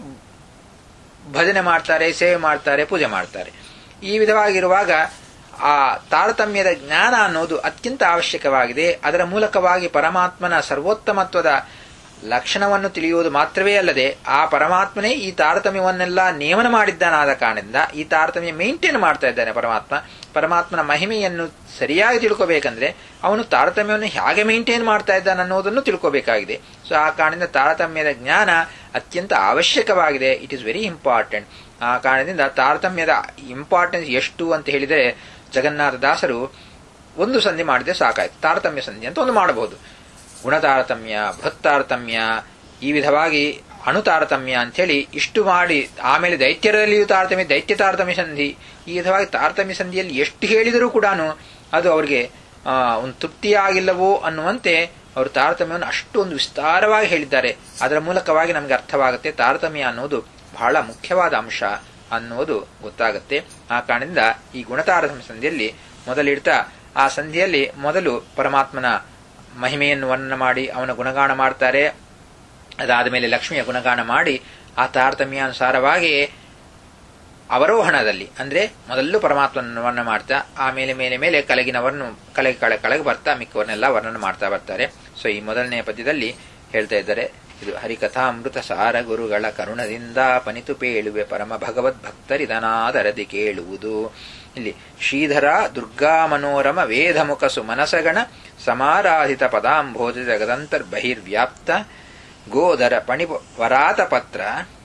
ಭಜನೆ ಮಾಡ್ತಾರೆ ಸೇವೆ ಮಾಡ್ತಾರೆ ಪೂಜೆ ಮಾಡ್ತಾರೆ ಈ ವಿಧವಾಗಿರುವಾಗ ಆ ತಾರತಮ್ಯದ ಜ್ಞಾನ ಅನ್ನೋದು ಅತ್ಯಂತ ಅವಶ್ಯಕವಾಗಿದೆ ಅದರ ಮೂಲಕವಾಗಿ ಪರಮಾತ್ಮನ ಸರ್ವೋತ್ತಮತ್ವದ ಲಕ್ಷಣವನ್ನು ತಿಳಿಯುವುದು ಮಾತ್ರವೇ ಅಲ್ಲದೆ ಆ ಪರಮಾತ್ಮನೇ ಈ ತಾರತಮ್ಯವನ್ನೆಲ್ಲ ನೇಮನ ಮಾಡಿದ್ದಾನಾದ ಕಾರಣದಿಂದ ಈ ತಾರತಮ್ಯ ಮೇಂಟೈನ್ ಮಾಡ್ತಾ ಇದ್ದಾನೆ ಪರಮಾತ್ಮ ಪರಮಾತ್ಮನ ಮಹಿಮೆಯನ್ನು ಸರಿಯಾಗಿ ತಿಳ್ಕೋಬೇಕಂದ್ರೆ ಅವನು ತಾರತಮ್ಯವನ್ನು ಹೇಗೆ ಮೇಂಟೈನ್ ಮಾಡ್ತಾ ಇದ್ದಾನೆ ಅನ್ನೋದನ್ನು ತಿಳ್ಕೋಬೇಕಾಗಿದೆ ಸೊ ಆ ಕಾರಣದಿಂದ ತಾರತಮ್ಯದ ಜ್ಞಾನ ಅತ್ಯಂತ ಅವಶ್ಯಕವಾಗಿದೆ ಇಟ್ ಇಸ್ ವೆರಿ ಇಂಪಾರ್ಟೆಂಟ್ ಆ ಕಾರಣದಿಂದ ತಾರತಮ್ಯದ ಇಂಪಾರ್ಟೆನ್ಸ್ ಎಷ್ಟು ಅಂತ ಹೇಳಿದರೆ ಜಗನ್ನಾಥ ದಾಸರು ಒಂದು ಸಂಧಿ ಮಾಡಿದ್ರೆ ಸಾಕಾಯ್ತು ತಾರತಮ್ಯ ಸಂಧಿ ಅಂತ ಒಂದು ಮಾಡಬಹುದು ಗುಣ ತಾರತಮ್ಯ ಬೃಹತ್ ತಾರತಮ್ಯ ಈ ವಿಧವಾಗಿ ಅಣು ತಾರತಮ್ಯ ಅಂಥೇಳಿ ಇಷ್ಟು ಮಾಡಿ ಆಮೇಲೆ ದೈತ್ಯರಲ್ಲಿಯೂ ತಾರತಮ್ಯ ದೈತ್ಯ ತಾರತಮ್ಯ ಸಂಧಿ ಈ ವಿಧವಾಗಿ ತಾರತಮ್ಯ ಸಂಧಿಯಲ್ಲಿ ಎಷ್ಟು ಹೇಳಿದರೂ ಕೂಡ ಅದು ಅವರಿಗೆ ಒಂದು ತೃಪ್ತಿಯಾಗಿಲ್ಲವೋ ಅನ್ನುವಂತೆ ಅವರು ತಾರತಮ್ಯವನ್ನು ಅಷ್ಟೊಂದು ವಿಸ್ತಾರವಾಗಿ ಹೇಳಿದ್ದಾರೆ ಅದರ ಮೂಲಕವಾಗಿ ನಮಗೆ ಅರ್ಥವಾಗುತ್ತೆ ತಾರತಮ್ಯ ಅನ್ನೋದು ಬಹಳ ಮುಖ್ಯವಾದ ಅಂಶ ಅನ್ನೋದು ಗೊತ್ತಾಗುತ್ತೆ ಆ ಕಾರಣದಿಂದ ಈ ಗುಣತಾರತಮ್ಯ ಸಂಧಿಯಲ್ಲಿ ಮೊದಲಿಡ್ತಾ ಆ ಸಂಧಿಯಲ್ಲಿ ಮೊದಲು ಪರಮಾತ್ಮನ ಮಹಿಮೆಯನ್ನು ವರ್ಣನ ಮಾಡಿ ಅವನ ಗುಣಗಾನ ಮಾಡ್ತಾರೆ ಅದಾದ ಮೇಲೆ ಲಕ್ಷ್ಮಿಯ ಗುಣಗಾನ ಮಾಡಿ ಆ ತಾರತಮ್ಯಾನುಸಾರವಾಗಿ ಅವರೋಹಣದಲ್ಲಿ ಅಂದ್ರೆ ಮೊದಲು ಪರಮಾತ್ಮನ ವರ್ಣನ ಮಾಡ್ತಾ ಆಮೇಲೆ ಮೇಲೆ ಮೇಲೆ ಕಲಗಿನವರನ್ನು ಕಲಗಿ ಕಳ ಕಳಗೆ ಬರ್ತಾ ಮಿಕ್ಕವರನ್ನೆಲ್ಲ ವರ್ಣನ ಮಾಡ್ತಾ ಬರ್ತಾರೆ ಸೊ ಈ ಮೊದಲನೇ ಪದ್ಯದಲ್ಲಿ ಹೇಳ್ತಾ ಇದ್ದಾರೆ ಇದು ಹರಿಕಥಾಮೃತ ಸಾರ ಗುರುಗಳ ಕರುಣದಿಂದ ಪನಿತು ಪೇಳುವೆ ಪರಮ ಭಗವದ್ ಭಕ್ತರಿದನಾದರದಿ ಕೇಳುವುದು ಇಲ್ಲಿ ಶ್ರೀಧರ ದುರ್ಗಾ ಮನೋರಮ ವೇದಮುಖ ಸುಮನಸಗಣ ಸಮಾರಾಧಿತ ಪದಾಂಭೋಜ ಜಗದಂತರ್ಬಹಿರ್ವ್ಯಾಪ್ತ ಗೋಧರ ಪಣಿ ವರಾತ ಪತ್ರ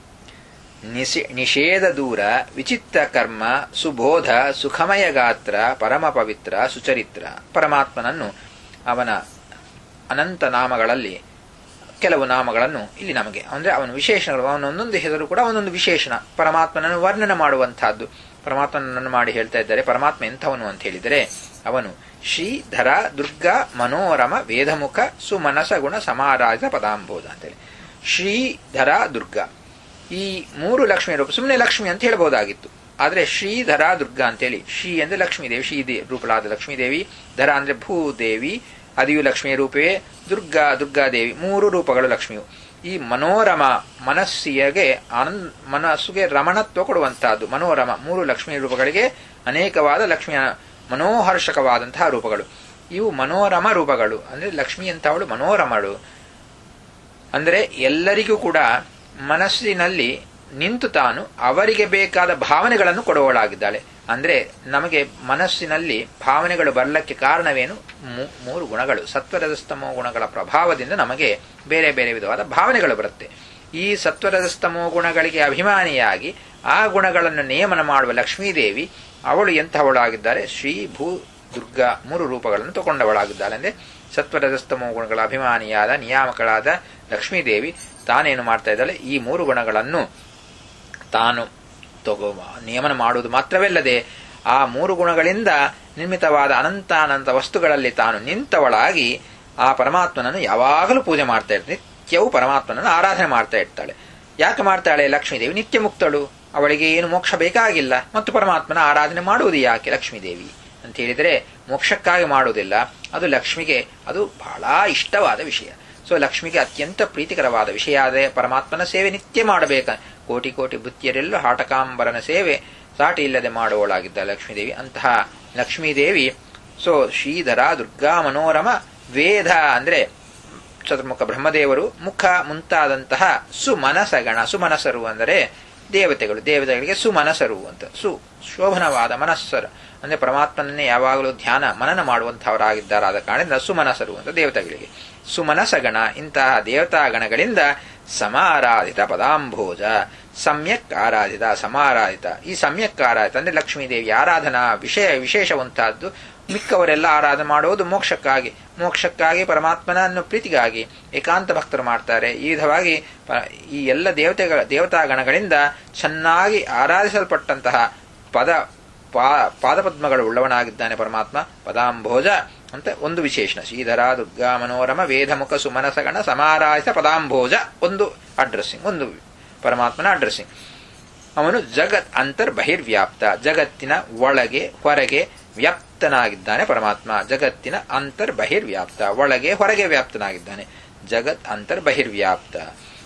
ನಿಷೇಧ ದೂರ ವಿಚಿತ್ರ ಕರ್ಮ ಸುಬೋಧ ಸುಖಮಯ ಗಾತ್ರ ಪರಮ ಪವಿತ್ರ ಸುಚರಿತ್ರ ಪರಮಾತ್ಮನನ್ನು ಅವನ ಅನಂತ ನಾಮಗಳಲ್ಲಿ ಕೆಲವು ನಾಮಗಳನ್ನು ಇಲ್ಲಿ ನಮಗೆ ಅಂದ್ರೆ ಅವನ ವಿಶೇಷಣಗಳು ಅವನ ಒಂದೊಂದು ಹೆಸರು ಕೂಡ ಒಂದೊಂದು ವಿಶೇಷಣ ಪರಮಾತ್ಮನನ್ನು ವರ್ಣನೆ ಮಾಡುವಂತಹದ್ದು ಪರಮಾತ್ಮನನ್ನು ಮಾಡಿ ಹೇಳ್ತಾ ಇದ್ದಾರೆ ಪರಮಾತ್ಮ ಎಂಥವನು ಅಂತ ಹೇಳಿದರೆ ಅವನು ಶ್ರೀಧರ ದುರ್ಗಾ ಮನೋರಮ ವೇದಮುಖ ಸುಮನಸ ಗುಣ ಸಮಾರಾಜ ಪದಾಂಬೋಧ ಅಂತೇಳಿ ಶ್ರೀಧರ ದುರ್ಗಾ ಈ ಮೂರು ಲಕ್ಷ್ಮಿ ರೂಪ ಸುಮ್ಮನೆ ಲಕ್ಷ್ಮಿ ಅಂತ ಹೇಳ್ಬೋದಾಗಿತ್ತು ಆದ್ರೆ ಶ್ರೀಧರ ದುರ್ಗಾ ಅಂತೇಳಿ ಶ್ರೀ ಅಂದ್ರೆ ಲಕ್ಷ್ಮೀದೇವಿ ಶ್ರೀ ರೂಪಳಾದ ಲಕ್ಷ್ಮೀದೇವಿ ಧರ ಅಂದ್ರೆ ಭೂದೇವಿ ಅದಿಯು ಲಕ್ಷ್ಮಿಯ ರೂಪವೇ ದುರ್ಗಾ ದುರ್ಗಾದೇವಿ ಮೂರು ರೂಪಗಳು ಲಕ್ಷ್ಮಿಯು ಈ ಮನೋರಮ ಮನಸ್ಸಿಗೆ ಆನಂದ ಮನಸ್ಸುಗೆ ರಮಣತ್ವ ಕೊಡುವಂತಹದ್ದು ಮನೋರಮ ಮೂರು ಲಕ್ಷ್ಮೀ ರೂಪಗಳಿಗೆ ಅನೇಕವಾದ ಲಕ್ಷ್ಮಿಯ ಮನೋಹರ್ಷಕವಾದಂತಹ ರೂಪಗಳು ಇವು ಮನೋರಮ ರೂಪಗಳು ಅಂದ್ರೆ ಲಕ್ಷ್ಮಿ ಅಂತವಳು ಮನೋರಮಳು ಅಂದರೆ ಎಲ್ಲರಿಗೂ ಕೂಡ ಮನಸ್ಸಿನಲ್ಲಿ ನಿಂತು ತಾನು ಅವರಿಗೆ ಬೇಕಾದ ಭಾವನೆಗಳನ್ನು ಕೊಡುವಳಾಗಿದ್ದಾಳೆ ಅಂದ್ರೆ ನಮಗೆ ಮನಸ್ಸಿನಲ್ಲಿ ಭಾವನೆಗಳು ಬರಲಿಕ್ಕೆ ಕಾರಣವೇನು ಮೂರು ಗುಣಗಳು ಸತ್ವರಜಸ್ತಮೋ ಗುಣಗಳ ಪ್ರಭಾವದಿಂದ ನಮಗೆ ಬೇರೆ ಬೇರೆ ವಿಧವಾದ ಭಾವನೆಗಳು ಬರುತ್ತೆ ಈ ಸತ್ವರಜಸ್ತಮೋ ಗುಣಗಳಿಗೆ ಅಭಿಮಾನಿಯಾಗಿ ಆ ಗುಣಗಳನ್ನು ನೇಮನ ಮಾಡುವ ಲಕ್ಷ್ಮೀದೇವಿ ಅವಳು ಎಂತಹವಳಾಗಿದ್ದಾರೆ ಶ್ರೀ ಭೂ ದುರ್ಗಾ ಮೂರು ರೂಪಗಳನ್ನು ತಗೊಂಡವಳಾಗಿದ್ದಾಳೆ ಅಂದ್ರೆ ಸತ್ವರಜಸ್ತಮೋ ಗುಣಗಳ ಅಭಿಮಾನಿಯಾದ ನಿಯಾಮಕಳಾದ ಲಕ್ಷ್ಮೀದೇವಿ ತಾನೇನು ಮಾಡ್ತಾ ಇದ್ದಾಳೆ ಈ ಮೂರು ಗುಣಗಳನ್ನು ತಾನು ತಗೋ ನಿಯಮನ ಮಾಡುವುದು ಮಾತ್ರವಲ್ಲದೆ ಆ ಮೂರು ಗುಣಗಳಿಂದ ನಿರ್ಮಿತವಾದ ಅನಂತಾನಂತ ವಸ್ತುಗಳಲ್ಲಿ ತಾನು ನಿಂತವಳಾಗಿ ಆ ಪರಮಾತ್ಮನನ್ನು ಯಾವಾಗಲೂ ಪೂಜೆ ಮಾಡ್ತಾ ಇರ್ತಾಳೆ ನಿತ್ಯವೂ ಪರಮಾತ್ಮನನ್ನು ಆರಾಧನೆ ಮಾಡ್ತಾ ಇರ್ತಾಳೆ ಯಾಕೆ ಮಾಡ್ತಾಳೆ ಲಕ್ಷ್ಮೀದೇವಿ ನಿತ್ಯ ಮುಕ್ತಳು ಅವಳಿಗೆ ಏನು ಮೋಕ್ಷ ಬೇಕಾಗಿಲ್ಲ ಮತ್ತು ಪರಮಾತ್ಮನ ಆರಾಧನೆ ಮಾಡುವುದು ಯಾಕೆ ಲಕ್ಷ್ಮೀದೇವಿ ಅಂತ ಹೇಳಿದರೆ ಮೋಕ್ಷಕ್ಕಾಗಿ ಮಾಡುವುದಿಲ್ಲ ಅದು ಲಕ್ಷ್ಮಿಗೆ ಅದು ಬಹಳ ಇಷ್ಟವಾದ ವಿಷಯ ಸೊ ಲಕ್ಷ್ಮಿಗೆ ಅತ್ಯಂತ ಪ್ರೀತಿಕರವಾದ ವಿಷಯ ಆದರೆ ಪರಮಾತ್ಮನ ಸೇವೆ ನಿತ್ಯ ಮಾಡಬೇಕ ಕೋಟಿ ಕೋಟಿ ಬುತ್ತಿಯರೆಲ್ಲೂ ಹಾಟಕಾಂಬರನ ಸೇವೆ ಸಾಟಿ ಇಲ್ಲದೆ ಮಾಡುವಳಾಗಿದ್ದ ಲಕ್ಷ್ಮೀದೇವಿ ಅಂತಹ ಲಕ್ಷ್ಮೀದೇವಿ ಸೊ ಶ್ರೀಧರ ದುರ್ಗಾ ಮನೋರಮ ವೇದ ಅಂದ್ರೆ ಚತುರ್ಮುಖ ಬ್ರಹ್ಮದೇವರು ಮುಖ ಮುಂತಾದಂತಹ ಸುಮನಸಗಣ ಸುಮನಸರು ಅಂದರೆ ದೇವತೆಗಳು ದೇವತೆಗಳಿಗೆ ಸುಮನಸರು ಅಂತ ಸು ಶೋಭನವಾದ ಮನಸ್ಸರು ಅಂದ್ರೆ ಪರಮಾತ್ಮನನ್ನೇ ಯಾವಾಗಲೂ ಧ್ಯಾನ ಮನನ ಮಾಡುವಂತಹವರಾಗಿದ್ದಾರಾದ ಕಾರಣದಿಂದ ಸುಮನಸರು ಅಂತ ದೇವತೆಗಳಿಗೆ ಸುಮನಸಗಣ ಇಂತಹ ದೇವತಾಗಣಗಳಿಂದ ಸಮಾರಾಧಿತ ಪದಾಂಭೋಜ ಸಮ್ಯಕ್ ಆರಾಧಿತ ಸಮಾರಾಧಿತ ಈ ಸಮ್ಯಕ್ ಆರಾಧಿತ ಅಂದ್ರೆ ಲಕ್ಷ್ಮೀದೇವಿ ಆರಾಧನಾ ವಿಷಯ ವಿಶೇಷವಂತಹದ್ದು ಮಿಕ್ಕವರೆಲ್ಲ ಆರಾಧನೆ ಮಾಡುವುದು ಮೋಕ್ಷಕ್ಕಾಗಿ ಮೋಕ್ಷಕ್ಕಾಗಿ ಪರಮಾತ್ಮನನ್ನು ಪ್ರೀತಿಗಾಗಿ ಏಕಾಂತ ಭಕ್ತರು ಮಾಡ್ತಾರೆ ಈ ವಿಧವಾಗಿ ಈ ಎಲ್ಲ ದೇವತೆಗಳ ದೇವತಾಗಣಗಳಿಂದ ಚೆನ್ನಾಗಿ ಆರಾಧಿಸಲ್ಪಟ್ಟಂತಹ ಪದ ಪಾದಪದ್ಮಗಳು ಉಳ್ಳವನಾಗಿದ್ದಾನೆ ಪರಮಾತ್ಮ ಪದಾಂಭೋಜ ಅಂತ ಒಂದು ವಿಶೇಷಣ ಶ್ರೀಧರ ದುರ್ಗಾ ಮನೋರಮ ವೇದಮುಖ ಸುಮನಸಗಣ ಸಮಾರಾಧಿತ ಪದಾಂಭೋಜ ಒಂದು ಅಡ್ರೆಸ್ಸಿಂಗ್ ಒಂದು ಪರಮಾತ್ಮನ ಅಡ್ರೆಸ್ಸಿಂಗ್ ಅವನು ಜಗತ್ ಅಂತರ್ ಬಹಿರ್ವ್ಯಾಪ್ತ ಜಗತ್ತಿನ ಒಳಗೆ ಹೊರಗೆ ವ್ಯಾಪ್ತನಾಗಿದ್ದಾನೆ ಪರಮಾತ್ಮ ಜಗತ್ತಿನ ಅಂತರ್ ಬಹಿರ್ವ್ಯಾಪ್ತ ಒಳಗೆ ಹೊರಗೆ ವ್ಯಾಪ್ತನಾಗಿದ್ದಾನೆ ಜಗತ್ ಅಂತರ್ ಬಹಿರ್ವ್ಯಾಪ್ತ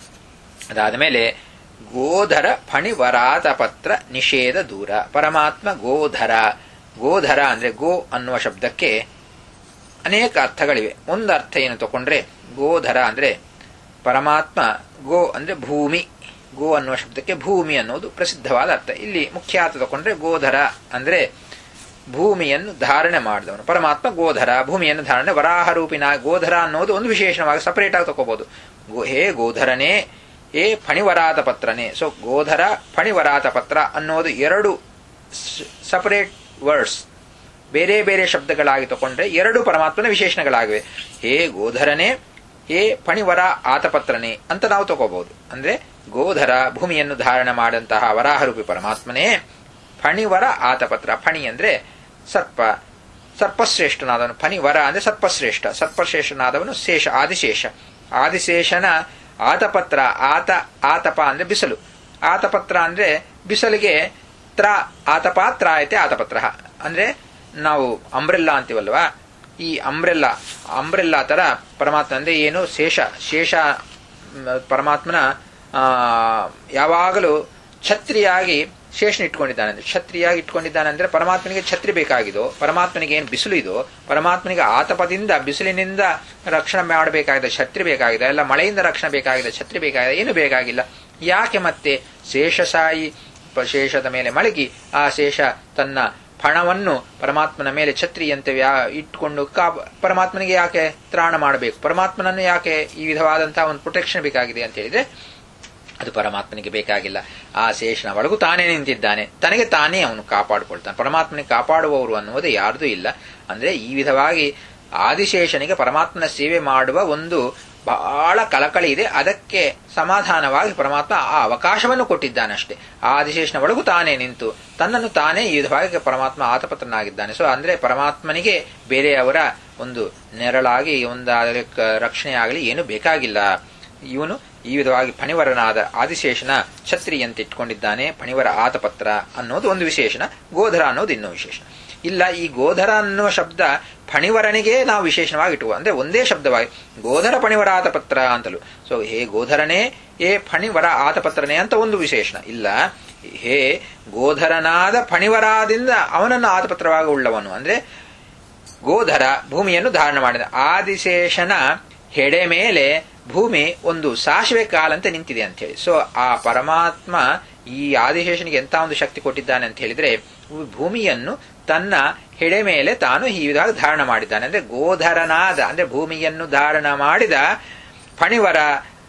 ಅದಾದ ಮೇಲೆ ಗೋಧರ ಫಣಿವರಾತ ಪತ್ರ ನಿಷೇಧ ದೂರ ಪರಮಾತ್ಮ ಗೋಧರ ಗೋಧರ ಅಂದ್ರೆ ಗೋ ಅನ್ನುವ ಶಬ್ದಕ್ಕೆ ಅನೇಕ ಅರ್ಥಗಳಿವೆ ಒಂದು ಅರ್ಥ ಏನು ತಗೊಂಡ್ರೆ ಗೋಧರ ಅಂದ್ರೆ ಪರಮಾತ್ಮ ಗೋ ಅಂದ್ರೆ ಭೂಮಿ ಗೋ ಅನ್ನುವ ಶಬ್ದಕ್ಕೆ ಭೂಮಿ ಅನ್ನೋದು ಪ್ರಸಿದ್ಧವಾದ ಅರ್ಥ ಇಲ್ಲಿ ಮುಖ್ಯ ಅರ್ಥ ತಗೊಂಡ್ರೆ ಗೋಧರ ಅಂದ್ರೆ ಭೂಮಿಯನ್ನು ಧಾರಣೆ ಮಾಡಿದವನು ಪರಮಾತ್ಮ ಗೋಧರ ಭೂಮಿಯನ್ನು ಧಾರಣೆ ವರಾಹ ರೂಪಿನ ಗೋಧರ ಅನ್ನೋದು ಒಂದು ವಿಶೇಷವಾಗಿ ಸಪರೇಟ್ ಆಗಿ ತಗೋಬಹುದು ಗೋ ಹೇ ಗೋಧರನೇ ಏ ಫಣಿವರಾತ ಪತ್ರನೇ ಸೊ ಗೋಧರ ಫಣಿವರಾತ ಪತ್ರ ಅನ್ನೋದು ಎರಡು ಸಪರೇಟ್ ವರ್ಡ್ಸ್ ಬೇರೆ ಬೇರೆ ಶಬ್ದಗಳಾಗಿ ತಗೊಂಡ್ರೆ ಎರಡು ಪರಮಾತ್ಮನ ವಿಶೇಷಣಗಳಾಗಿವೆ ಹೇ ಗೋಧರನೇ ಹೇ ಫಣಿವರ ಆತಪತ್ರನೇ ಅಂತ ನಾವು ತಗೋಬಹುದು ಅಂದ್ರೆ ಗೋಧರ ಭೂಮಿಯನ್ನು ಧಾರಣ ಮಾಡಂತಹ ವರಾಹರೂಪಿ ಪರಮಾತ್ಮನೇ ಫಣಿವರ ಆತಪತ್ರ ಫಣಿ ಅಂದ್ರೆ ಸರ್ಪ ಸರ್ಪಶ್ರೇಷ್ಠನಾದವನು ಫಣಿವರ ಅಂದ್ರೆ ಸರ್ಪಶ್ರೇಷ್ಠ ಸರ್ಪಶ್ರೇಷ್ಠನಾದವನು ಶೇಷ ಆದಿಶೇಷ ಆದಿಶೇಷನ ಆತಪತ್ರ ಆತ ಆತಪ ಅಂದ್ರೆ ಬಿಸಿಲು ಆತಪತ್ರ ಅಂದ್ರೆ ಬಿಸಿಲಿಗೆ ತ್ರ ಆತಪ ತ್ರಾಯತೆ ಆತಪತ್ರ ಅಂದ್ರೆ ನಾವು ಅಂಬ್ರೆಲ್ಲಾ ಅಂತೀವಲ್ವಾ ಈ ಅಂಬ್ರೆಲ್ಲಾ ಅಂಬ್ರೆಲ್ಲಾ ತರ ಪರಮಾತ್ಮ ಅಂದ್ರೆ ಏನು ಶೇಷ ಶೇಷ ಪರಮಾತ್ಮನ ಯಾವಾಗಲೂ ಛತ್ರಿಯಾಗಿ ಶೇಷನ ಇಟ್ಕೊಂಡಿದ್ದಾನೆ ಅಂದ್ರೆ ಛತ್ರಿಯಾಗಿ ಇಟ್ಕೊಂಡಿದ್ದಾನೆ ಅಂದ್ರೆ ಪರಮಾತ್ಮನಿಗೆ ಛತ್ರಿ ಬೇಕಾಗಿದೋ ಪರಮಾತ್ಮನಿಗೆ ಏನು ಬಿಸಿಲು ಇದೋ ಪರಮಾತ್ಮನಿಗೆ ಆತಪದಿಂದ ಬಿಸಿಲಿನಿಂದ ರಕ್ಷಣೆ ಮಾಡಬೇಕಾಗಿದೆ ಛತ್ರಿ ಬೇಕಾಗಿದೆ ಎಲ್ಲ ಮಳೆಯಿಂದ ರಕ್ಷಣೆ ಬೇಕಾಗಿದೆ ಛತ್ರಿ ಬೇಕಾಗಿದೆ ಏನು ಬೇಕಾಗಿಲ್ಲ ಯಾಕೆ ಮತ್ತೆ ಶೇಷಸಾಯಿ ಶೇಷದ ಮೇಲೆ ಮಲಗಿ ಆ ಶೇಷ ತನ್ನ ಫಣವನ್ನು ಪರಮಾತ್ಮನ ಮೇಲೆ ಛತ್ರಿಯಂತೆ ವ್ಯಾ ಇಟ್ಕೊಂಡು ಕಾ ಪರಮಾತ್ಮನಿಗೆ ಯಾಕೆ ತ್ರಾಣ ಮಾಡಬೇಕು ಪರಮಾತ್ಮನನ್ನು ಯಾಕೆ ಈ ವಿಧವಾದಂತಹ ಒಂದು ಪ್ರೊಟೆಕ್ಷನ್ ಬೇಕಾಗಿದೆ ಅಂತ ಹೇಳಿದ್ರೆ ಅದು ಪರಮಾತ್ಮನಿಗೆ ಬೇಕಾಗಿಲ್ಲ ಆ ಶೇಷನ ಒಳಗೂ ತಾನೇ ನಿಂತಿದ್ದಾನೆ ತನಗೆ ತಾನೇ ಅವನು ಕಾಪಾಡಿಕೊಳ್ತಾನೆ ಪರಮಾತ್ಮನಿಗೆ ಕಾಪಾಡುವವರು ಅನ್ನುವುದು ಯಾರ್ದೂ ಇಲ್ಲ ಅಂದ್ರೆ ಈ ವಿಧವಾಗಿ ಆದಿಶೇಷನಿಗೆ ಪರಮಾತ್ಮನ ಸೇವೆ ಮಾಡುವ ಒಂದು ಬಹಳ ಕಳಕಳಿ ಇದೆ ಅದಕ್ಕೆ ಸಮಾಧಾನವಾಗಿ ಪರಮಾತ್ಮ ಆ ಅವಕಾಶವನ್ನು ಕೊಟ್ಟಿದ್ದಾನಷ್ಟೇ ಆ ಆದಿಶೇಷನ ಒಳಗೂ ತಾನೇ ನಿಂತು ತನ್ನನ್ನು ತಾನೇ ಈ ವಿಧವಾಗಿ ಪರಮಾತ್ಮ ಆತಪತ್ರನಾಗಿದ್ದಾನೆ ಸೊ ಅಂದ್ರೆ ಪರಮಾತ್ಮನಿಗೆ ಬೇರೆಯವರ ಒಂದು ನೆರಳಾಗಿ ಒಂದು ರಕ್ಷಣೆ ಆಗಲಿ ಏನು ಬೇಕಾಗಿಲ್ಲ ಇವನು ಈ ವಿಧವಾಗಿ ಫಣಿವರನಾದ ಆದಿಶೇಷನ ಛತ್ರಿಯಂತೆ ಇಟ್ಕೊಂಡಿದ್ದಾನೆ ಫಣಿವರ ಆತಪತ್ರ ಅನ್ನೋದು ಒಂದು ವಿಶೇಷಣ ಗೋಧರ ಅನ್ನೋದು ಇನ್ನೂ ವಿಶೇಷಣ ಇಲ್ಲ ಈ ಗೋಧರ ಅನ್ನುವ ಶಬ್ದ ಫಣಿವರನಿಗೆ ನಾವು ವಿಶೇಷವಾಗಿ ಇಟ್ಟುವ ಅಂದ್ರೆ ಒಂದೇ ಶಬ್ದವಾಗಿ ಗೋಧರ ಫಣಿವರ ಆತಪತ್ರ ಅಂತಲೂ ಸೊ ಹೇ ಗೋಧರನೇ ಏ ಫಣಿವರ ಆತಪತ್ರನೇ ಅಂತ ಒಂದು ವಿಶೇಷಣ ಇಲ್ಲ ಹೇ ಗೋಧರನಾದ ಫಣಿವರಾದಿಂದ ಅವನನ್ನು ಆತಪತ್ರವಾಗಿ ಉಳ್ಳವನು ಅಂದ್ರೆ ಗೋಧರ ಭೂಮಿಯನ್ನು ಧಾರಣ ಮಾಡಿದ ಆದಿಶೇಷನ ಹೆಡೆ ಮೇಲೆ ಭೂಮಿ ಒಂದು ಸಾಸಿವೆ ಕಾಲಂತೆ ನಿಂತಿದೆ ಅಂತ ಹೇಳಿ ಸೊ ಆ ಪರಮಾತ್ಮ ಈ ಆದಿಶೇಷನಿಗೆ ಎಂತ ಒಂದು ಶಕ್ತಿ ಕೊಟ್ಟಿದ್ದಾನೆ ಅಂತ ಹೇಳಿದ್ರೆ ಭೂಮಿಯನ್ನು ತನ್ನ ಹೆಡೆ ಮೇಲೆ ತಾನು ಈ ವಿಧವಾಗಿ ಧಾರಣ ಮಾಡಿದ್ದಾನೆ ಅಂದ್ರೆ ಗೋಧರನಾದ ಅಂದ್ರೆ ಭೂಮಿಯನ್ನು ಧಾರಣ ಮಾಡಿದ ಫಣಿವರ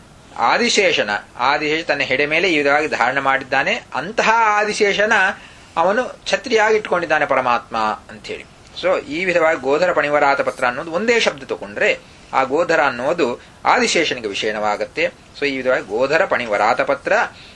ಆದಿಶೇಷನ ಆದಿಶೇಷ ತನ್ನ ಹೆಡೆ ಮೇಲೆ ಈ ವಿಧವಾಗಿ ಧಾರಣ ಮಾಡಿದ್ದಾನೆ ಅಂತಹ ಆದಿಶೇಷನ ಅವನು ಛತ್ರಿಯಾಗಿ ಇಟ್ಕೊಂಡಿದ್ದಾನೆ ಪರಮಾತ್ಮ ಅಂತ ಹೇಳಿ ಸೊ ಈ ವಿಧವಾಗಿ ಗೋಧರ ಪಣಿವರಾತ ಪತ್ರ ಅನ್ನೋದು ಒಂದೇ ಶಬ್ದ ತಗೊಂಡ್ರೆ ಆ ಗೋಧರ ಅನ್ನೋದು ಆದಿಶೇಷನಿಗೆ ವಿಷಯವಾಗುತ್ತೆ ಸೊ ಈ ವಿಧವಾಗಿ ಗೋಧರ ಪಣಿವರಾತ ಪತ್ರ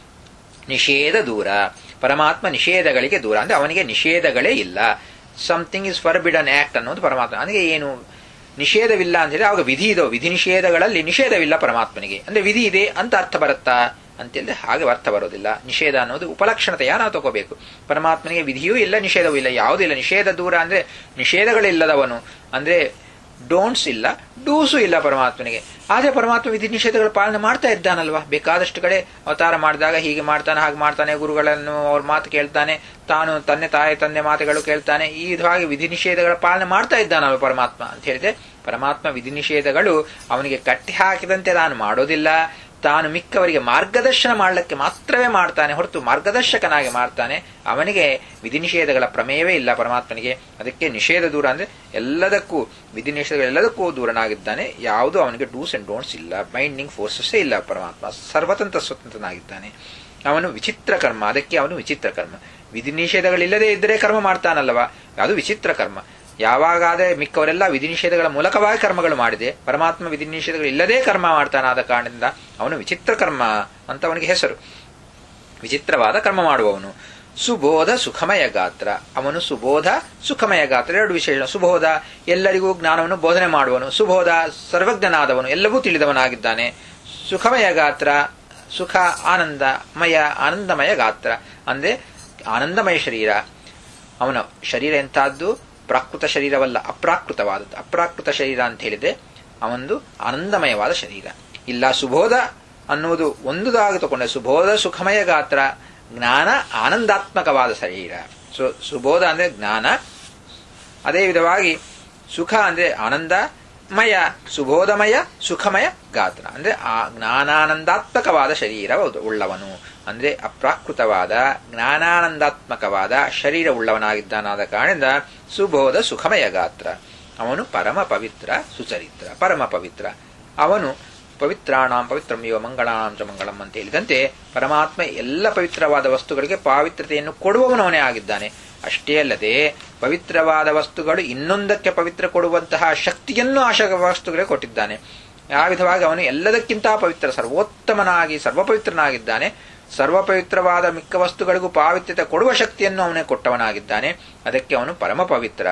ನಿಷೇಧ ದೂರ ಪರಮಾತ್ಮ ನಿಷೇಧಗಳಿಗೆ ದೂರ ಅಂದ್ರೆ ಅವನಿಗೆ ನಿಷೇಧಗಳೇ ಇಲ್ಲ ಸಮಥಿಂಗ್ ಇಸ್ ಫರ್ಬಿಡನ್ ಆಕ್ಟ್ ಅನ್ನೋದು ಪರಮಾತ್ಮ ನನಗೆ ಏನು ನಿಷೇಧವಿಲ್ಲ ಅಂತ ಹೇಳಿ ಅವಾಗ ವಿಧಿ ಇದೋ ವಿಧಿ ನಿಷೇಧಗಳಲ್ಲಿ ನಿಷೇಧವಿಲ್ಲ ಪರಮಾತ್ಮನಿಗೆ ಅಂದ್ರೆ ವಿಧಿ ಇದೆ ಅಂತ ಅರ್ಥ ಬರುತ್ತಾ ಅಂತೇಳಿದ್ರೆ ಹಾಗೆ ಅರ್ಥ ಬರೋದಿಲ್ಲ ನಿಷೇಧ ಅನ್ನೋದು ಉಪಲಕ್ಷಣತೆಯ ನಾವು ತಗೋಬೇಕು ಪರಮಾತ್ಮನಿಗೆ ವಿಧಿಯೂ ಇಲ್ಲ ನಿಷೇಧವೂ ಇಲ್ಲ ಯಾವುದೂ ಇಲ್ಲ ನಿಷೇಧ ದೂರ ಅಂದ್ರೆ ನಿಷೇಧಗಳಿಲ್ಲದವನು ಅಂದ್ರೆ ಡೋಂಟ್ಸ್ ಇಲ್ಲ ಡೂಸು ಇಲ್ಲ ಪರಮಾತ್ಮನಿಗೆ ಆದ್ರೆ ಪರಮಾತ್ಮ ವಿಧಿ ನಿಷೇಧಗಳ ಪಾಲನೆ ಮಾಡ್ತಾ ಇದ್ದಾನಲ್ವಾ ಬೇಕಾದಷ್ಟು ಕಡೆ ಅವತಾರ ಮಾಡಿದಾಗ ಹೀಗೆ ಮಾಡ್ತಾನೆ ಹಾಗೆ ಮಾಡ್ತಾನೆ ಗುರುಗಳನ್ನು ಅವ್ರ ಮಾತು ಕೇಳ್ತಾನೆ ತಾನು ತಂದೆ ತಾಯಿ ತಂದೆ ಮಾತುಗಳು ಕೇಳ್ತಾನೆ ಈ ವಿಧವಾಗಿ ವಿಧಿ ನಿಷೇಧಗಳ ಪಾಲನೆ ಮಾಡ್ತಾ ಇದ್ದಾನಲ್ವ ಪರಮಾತ್ಮ ಅಂತ ಹೇಳಿದ್ರೆ ಪರಮಾತ್ಮ ವಿಧಿ ನಿಷೇಧಗಳು ಅವನಿಗೆ ಕಟ್ಟಿ ಹಾಕಿದಂತೆ ತಾನು ಮಾಡೋದಿಲ್ಲ ತಾನು ಮಿಕ್ಕವರಿಗೆ ಮಾರ್ಗದರ್ಶನ ಮಾಡಲಿಕ್ಕೆ ಮಾತ್ರವೇ ಮಾಡ್ತಾನೆ ಹೊರತು ಮಾರ್ಗದರ್ಶಕನಾಗಿ ಮಾಡ್ತಾನೆ ಅವನಿಗೆ ವಿಧಿ ನಿಷೇಧಗಳ ಪ್ರಮೇಯವೇ ಇಲ್ಲ ಪರಮಾತ್ಮನಿಗೆ ಅದಕ್ಕೆ ನಿಷೇಧ ದೂರ ಅಂದ್ರೆ ಎಲ್ಲದಕ್ಕೂ ವಿಧಿ ನಿಷೇಧಗಳೆಲ್ಲದಕ್ಕೂ ದೂರನಾಗಿದ್ದಾನೆ ಯಾವುದು ಅವನಿಗೆ ಡೂಸ್ ಅಂಡ್ ಡೋಂಟ್ಸ್ ಇಲ್ಲ ಬೈಂಡಿಂಗ್ ಫೋರ್ಸಸ್ಸೇ ಇಲ್ಲ ಪರಮಾತ್ಮ ಸರ್ವತಂತ್ರ ಸ್ವತಂತ್ರನಾಗಿದ್ದಾನೆ ಅವನು ವಿಚಿತ್ರ ಕರ್ಮ ಅದಕ್ಕೆ ಅವನು ವಿಚಿತ್ರ ಕರ್ಮ ವಿಧಿ ನಿಷೇಧಗಳಿಲ್ಲದೆ ಇದ್ದರೆ ಕರ್ಮ ಮಾಡ್ತಾನಲ್ಲವ ಅದು ವಿಚಿತ್ರ ಕರ್ಮ ಯಾವಾಗಾದರೆ ಮಿಕ್ಕವರೆಲ್ಲ ವಿಧಿ ನಿಷೇಧಗಳ ಮೂಲಕವಾಗಿ ಕರ್ಮಗಳು ಮಾಡಿದೆ ಪರಮಾತ್ಮ ವಿಧಿ ನಿಷೇಧಗಳು ಇಲ್ಲದೇ ಕರ್ಮ ಮಾಡ್ತಾನಾದ ಕಾರಣದಿಂದ ಅವನು ವಿಚಿತ್ರ ಕರ್ಮ ಅಂತ ಅವನಿಗೆ ಹೆಸರು ವಿಚಿತ್ರವಾದ ಕರ್ಮ ಮಾಡುವವನು ಸುಬೋಧ ಸುಖಮಯ ಗಾತ್ರ ಅವನು ಸುಬೋಧ ಸುಖಮಯ ಗಾತ್ರ ಎರಡು ವಿಶೇಷ ಸುಬೋಧ ಎಲ್ಲರಿಗೂ ಜ್ಞಾನವನ್ನು ಬೋಧನೆ ಮಾಡುವನು ಸುಬೋಧ ಸರ್ವಜ್ಞನಾದವನು ಎಲ್ಲವೂ ತಿಳಿದವನಾಗಿದ್ದಾನೆ ಸುಖಮಯ ಗಾತ್ರ ಸುಖ ಆನಂದಮಯ ಆನಂದಮಯ ಗಾತ್ರ ಅಂದ್ರೆ ಆನಂದಮಯ ಶರೀರ ಅವನ ಶರೀರ ಎಂತಹದ್ದು ಪ್ರಾಕೃತ ಶರೀರವಲ್ಲ ಅಪ್ರಾಕೃತವಾದದ್ದು ಅಪ್ರಾಕೃತ ಶರೀರ ಅಂತ ಹೇಳಿದ್ರೆ ಅವನದು ಆನಂದಮಯವಾದ ಶರೀರ ಇಲ್ಲ ಸುಬೋಧ ಅನ್ನುವುದು ಒಂದುದಾಗಿ ತಗೊಂಡೆ ಸುಬೋಧ ಸುಖಮಯ ಗಾತ್ರ ಜ್ಞಾನ ಆನಂದಾತ್ಮಕವಾದ ಶರೀರ ಸೊ ಸುಬೋಧ ಅಂದ್ರೆ ಜ್ಞಾನ ಅದೇ ವಿಧವಾಗಿ ಸುಖ ಅಂದ್ರೆ ಆನಂದ ಮಯ ಸುಬೋಧಮಯ ಸುಖಮಯ ಗಾತ್ರ ಅಂದ್ರೆ ಆ ಜ್ಞಾನಾನಂದಾತ್ಮಕವಾದ ಶರೀರ ಉಳ್ಳವನು ಅಂದ್ರೆ ಅಪ್ರಾಕೃತವಾದ ಜ್ಞಾನಾನಂದಾತ್ಮಕವಾದ ಶರೀರ ಉಳ್ಳವನಾಗಿದ್ದಾನಾದ ಕಾರಣದಿಂದ ಸುಬೋಧ ಸುಖಮಯ ಗಾತ್ರ ಅವನು ಪರಮ ಪವಿತ್ರ ಸುಚರಿತ್ರ ಪರಮ ಪವಿತ್ರ ಅವನು ಪವಿತ್ರಾಣಾಂ ಪವಿತ್ರಮಿವ ಮಂಗಳಾಂ ಚ ಮಂಗಳಂ ಅಂತ ಹೇಳಿದಂತೆ ಪರಮಾತ್ಮ ಎಲ್ಲ ಪವಿತ್ರವಾದ ವಸ್ತುಗಳಿಗೆ ಪಾವಿತ್ರತೆಯನ್ನು ಕೊಡುವವನವನೇ ಆಗಿದ್ದಾನೆ ಅಷ್ಟೇ ಅಲ್ಲದೆ ಪವಿತ್ರವಾದ ವಸ್ತುಗಳು ಇನ್ನೊಂದಕ್ಕೆ ಪವಿತ್ರ ಕೊಡುವಂತಹ ಶಕ್ತಿಯನ್ನು ಆ ವಸ್ತುಗಳಿಗೆ ಕೊಟ್ಟಿದ್ದಾನೆ ಆ ವಿಧವಾಗಿ ಅವನು ಎಲ್ಲದಕ್ಕಿಂತ ಪವಿತ್ರ ಸರ್ವೋತ್ತಮನಾಗಿ ಸರ್ವಪವಿತ್ರನಾಗಿದ್ದಾನೆ ಸರ್ವಪವಿತ್ರವಾದ ಮಿಕ್ಕ ವಸ್ತುಗಳಿಗೂ ಪಾವಿತ್ರ್ಯತೆ ಕೊಡುವ ಶಕ್ತಿಯನ್ನು ಅವನೇ ಕೊಟ್ಟವನಾಗಿದ್ದಾನೆ ಅದಕ್ಕೆ ಅವನು ಪರಮ ಪವಿತ್ರ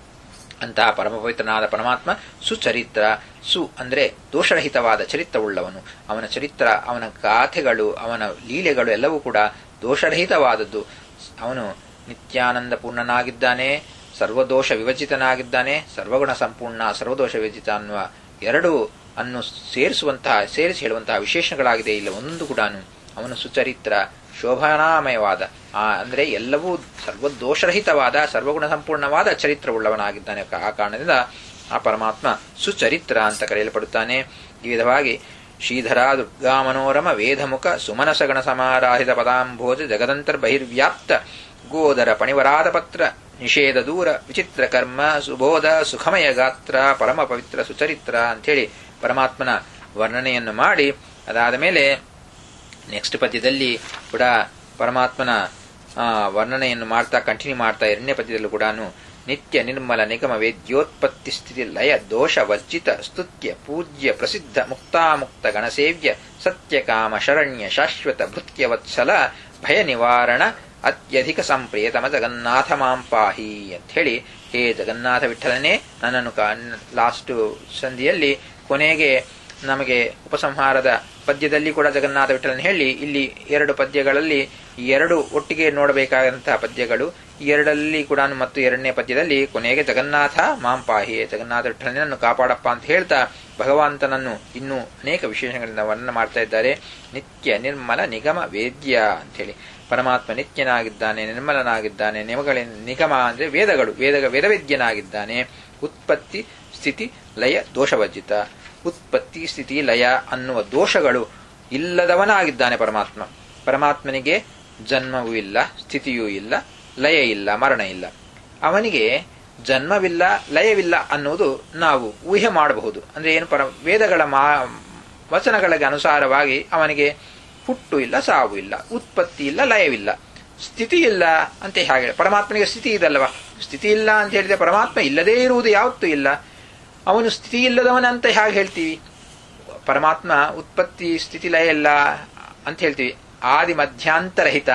ಅಂತಹ ಪರಮ ಪವಿತ್ರನಾದ ಪರಮಾತ್ಮ ಸುಚರಿತ್ರ ಸು ಅಂದ್ರೆ ದೋಷರಹಿತವಾದ ಚರಿತ್ರವುಳ್ಳವನು ಅವನ ಚರಿತ್ರ ಅವನ ಗಾಥೆಗಳು ಅವನ ಲೀಲೆಗಳು ಎಲ್ಲವೂ ಕೂಡ ದೋಷರಹಿತವಾದದ್ದು ಅವನು ನಿತ್ಯಾನಂದ ಪೂರ್ಣನಾಗಿದ್ದಾನೆ ಸರ್ವದೋಷ ವಿವಜಿತನಾಗಿದ್ದಾನೆ ಸರ್ವಗುಣ ಸಂಪೂರ್ಣ ಸರ್ವದೋಷ ವಿವಜಿತ ಅನ್ನುವ ಎರಡು ಅನ್ನು ಸೇರಿಸುವಂತಹ ಸೇರಿಸಿ ಹೇಳುವಂತಹ ವಿಶೇಷಣಗಳಾಗಿದೆ ಇಲ್ಲ ಒಂದು ಕೂಡ ಅವನು ಸುಚರಿತ್ರ ಶೋಭನಾಮಯವಾದ ಆ ಅಂದ್ರೆ ಎಲ್ಲವೂ ಸರ್ವದೋಷರಹಿತವಾದ ಸರ್ವಗುಣ ಸಂಪೂರ್ಣವಾದ ಚರಿತ್ರವುಳ್ಳವನಾಗಿದ್ದಾನೆ ಆ ಕಾರಣದಿಂದ ಆ ಪರಮಾತ್ಮ ಸುಚರಿತ್ರ ಅಂತ ಕರೆಯಲ್ಪಡುತ್ತಾನೆ ಈ ವಿಧವಾಗಿ ಶ್ರೀಧರ ದುರ್ಗಾ ಮನೋರಮ ವೇದಮುಖ ಸುಮನಸಗಣ ಸಮಾರಾಹಿತ ಪದಾಂಭೋಜ ಜಗದಂತರ್ ಬಹಿರ್ವ್ಯಾಪ್ತ ಗೋದರ ಪಣಿವರಾದ ಪತ್ರ ನಿಷೇಧ ದೂರ ವಿಚಿತ್ರ ಕರ್ಮ ಸುಬೋಧ ಸುಖಮಯ ಗಾತ್ರ ಪರಮ ಪವಿತ್ರ ಸುಚರಿತ್ರ ಅಂಥೇಳಿ ಪರಮಾತ್ಮನ ವರ್ಣನೆಯನ್ನು ಮಾಡಿ ಅದಾದ ಮೇಲೆ ನೆಕ್ಸ್ಟ್ ಪದ್ಯದಲ್ಲಿ ಕೂಡ ಪರಮಾತ್ಮನ ವರ್ಣನೆಯನ್ನು ಮಾಡ್ತಾ ಕಂಟಿನ್ಯೂ ಮಾಡ್ತಾ ಎರಡನೇ ಪದ್ಯದಲ್ಲೂ ಕೂಡ ನಿತ್ಯ ನಿರ್ಮಲ ನಿಗಮ ವೇದ್ಯೋತ್ಪತ್ತಿ ಸ್ಥಿತಿ ಲಯ ದೋಷ ವರ್ಜಿತ ಸ್ತುತ್ಯ ಪೂಜ್ಯ ಪ್ರಸಿದ್ಧ ಮುಕ್ತಾಮುಕ್ತ ಗಣಸೇವ್ಯ ಸತ್ಯಕಾಮ ಶರಣ್ಯ ಶಾಶ್ವತ ಭೃತ್ಯವತ್ಸಲ ಭಯ ನಿವಾರಣ ಅತ್ಯಧಿಕ ಸಂಪ್ರಿಯತಮ ಜಗನ್ನಾಥ ಮಾಂಪಾಹಿ ಅಂತ ಹೇಳಿ ಹೇ ಜಗನ್ನಾಥ ವಿಠಲನೇ ನನ್ನನ್ನು ಲಾಸ್ಟ್ ಸಂಧಿಯಲ್ಲಿ ಕೊನೆಗೆ ನಮಗೆ ಉಪಸಂಹಾರದ ಪದ್ಯದಲ್ಲಿ ಕೂಡ ಜಗನ್ನಾಥ ವಿಠಲನ್ ಹೇಳಿ ಇಲ್ಲಿ ಎರಡು ಪದ್ಯಗಳಲ್ಲಿ ಎರಡು ಒಟ್ಟಿಗೆ ನೋಡಬೇಕಾದಂತಹ ಪದ್ಯಗಳು ಈ ಎರಡಲ್ಲಿ ಕೂಡ ಮತ್ತು ಎರಡನೇ ಪದ್ಯದಲ್ಲಿ ಕೊನೆಗೆ ಜಗನ್ನಾಥ ಮಾಂಪಾಹಿ ಜಗನ್ನಾಥ ವಿಠಲನನ್ನು ಕಾಪಾಡಪ್ಪ ಅಂತ ಹೇಳ್ತಾ ಭಗವಂತನನ್ನು ಇನ್ನೂ ಅನೇಕ ವಿಶೇಷಗಳಿಂದ ವರ್ಣನೆ ಮಾಡ್ತಾ ಇದ್ದಾರೆ ನಿತ್ಯ ನಿರ್ಮಲ ನಿಗಮ ವೇದ್ಯ ಅಂತ ಹೇಳಿ ಪರಮಾತ್ಮ ನಿತ್ಯನಾಗಿದ್ದಾನೆ ನಿರ್ಮಲನಾಗಿದ್ದಾನೆ ನಿಮಗಳ ನಿಗಮ ಅಂದ್ರೆ ವೇದಗಳು ವೇದ ವೇದವೇದ್ಯನಾಗಿದ್ದಾನೆ ಉತ್ಪತ್ತಿ ಸ್ಥಿತಿ ಲಯ ದೋಷವರ್ಜಿತ ಉತ್ಪತ್ತಿ ಸ್ಥಿತಿ ಲಯ ಅನ್ನುವ ದೋಷಗಳು ಇಲ್ಲದವನಾಗಿದ್ದಾನೆ ಪರಮಾತ್ಮ ಪರಮಾತ್ಮನಿಗೆ ಜನ್ಮವೂ ಇಲ್ಲ ಸ್ಥಿತಿಯೂ ಇಲ್ಲ ಲಯ ಇಲ್ಲ ಮರಣ ಇಲ್ಲ ಅವನಿಗೆ ಜನ್ಮವಿಲ್ಲ ಲಯವಿಲ್ಲ ಅನ್ನುವುದು ನಾವು ಊಹೆ ಮಾಡಬಹುದು ಅಂದ್ರೆ ಏನು ಪರ ವೇದಗಳ ಮಾ ವಚನಗಳಿಗೆ ಅನುಸಾರವಾಗಿ ಅವನಿಗೆ ಹುಟ್ಟು ಇಲ್ಲ ಸಾವು ಇಲ್ಲ ಉತ್ಪತ್ತಿ ಇಲ್ಲ ಲಯವಿಲ್ಲ ಸ್ಥಿತಿ ಇಲ್ಲ ಅಂತ ಹೇಗೆ ಪರಮಾತ್ಮನಿಗೆ ಸ್ಥಿತಿ ಇದಲ್ವಾ ಸ್ಥಿತಿ ಇಲ್ಲ ಅಂತ ಹೇಳಿದ್ರೆ ಪರಮಾತ್ಮ ಇಲ್ಲದೇ ಇರುವುದು ಯಾವತ್ತೂ ಇಲ್ಲ ಅವನು ಸ್ಥಿತಿ ಇಲ್ಲದವನಂತ ಹೇಗೆ ಹೇಳ್ತೀವಿ ಪರಮಾತ್ಮ ಉತ್ಪತ್ತಿ ಸ್ಥಿತಿ ಲಯ ಇಲ್ಲ ಅಂತ ಹೇಳ್ತೀವಿ ಆದಿ ಮಧ್ಯಾಂತರಹಿತ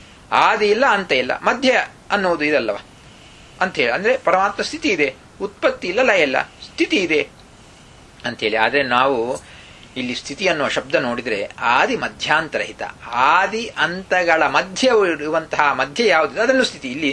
ಆದಿ ಇಲ್ಲ ಅಂತ ಇಲ್ಲ ಮಧ್ಯ ಅನ್ನೋದು ಇದಲ್ಲವ ಅಂತ ಹೇಳಿ ಅಂದ್ರೆ ಪರಮಾತ್ಮ ಸ್ಥಿತಿ ಇದೆ ಉತ್ಪತ್ತಿ ಇಲ್ಲ ಲಯ ಇಲ್ಲ ಸ್ಥಿತಿ ಇದೆ ಅಂತೇಳಿ ಆದ್ರೆ ನಾವು ಇಲ್ಲಿ ಸ್ಥಿತಿ ಅನ್ನುವ ಶಬ್ದ ನೋಡಿದ್ರೆ ಆದಿ ಮಧ್ಯಾಂತರಹಿತ ಆದಿ ಅಂತಗಳ ಮಧ್ಯ ಇರುವಂತಹ ಮಧ್ಯ ಯಾವುದು ಅದನ್ನು ಸ್ಥಿತಿ ಇಲ್ಲಿ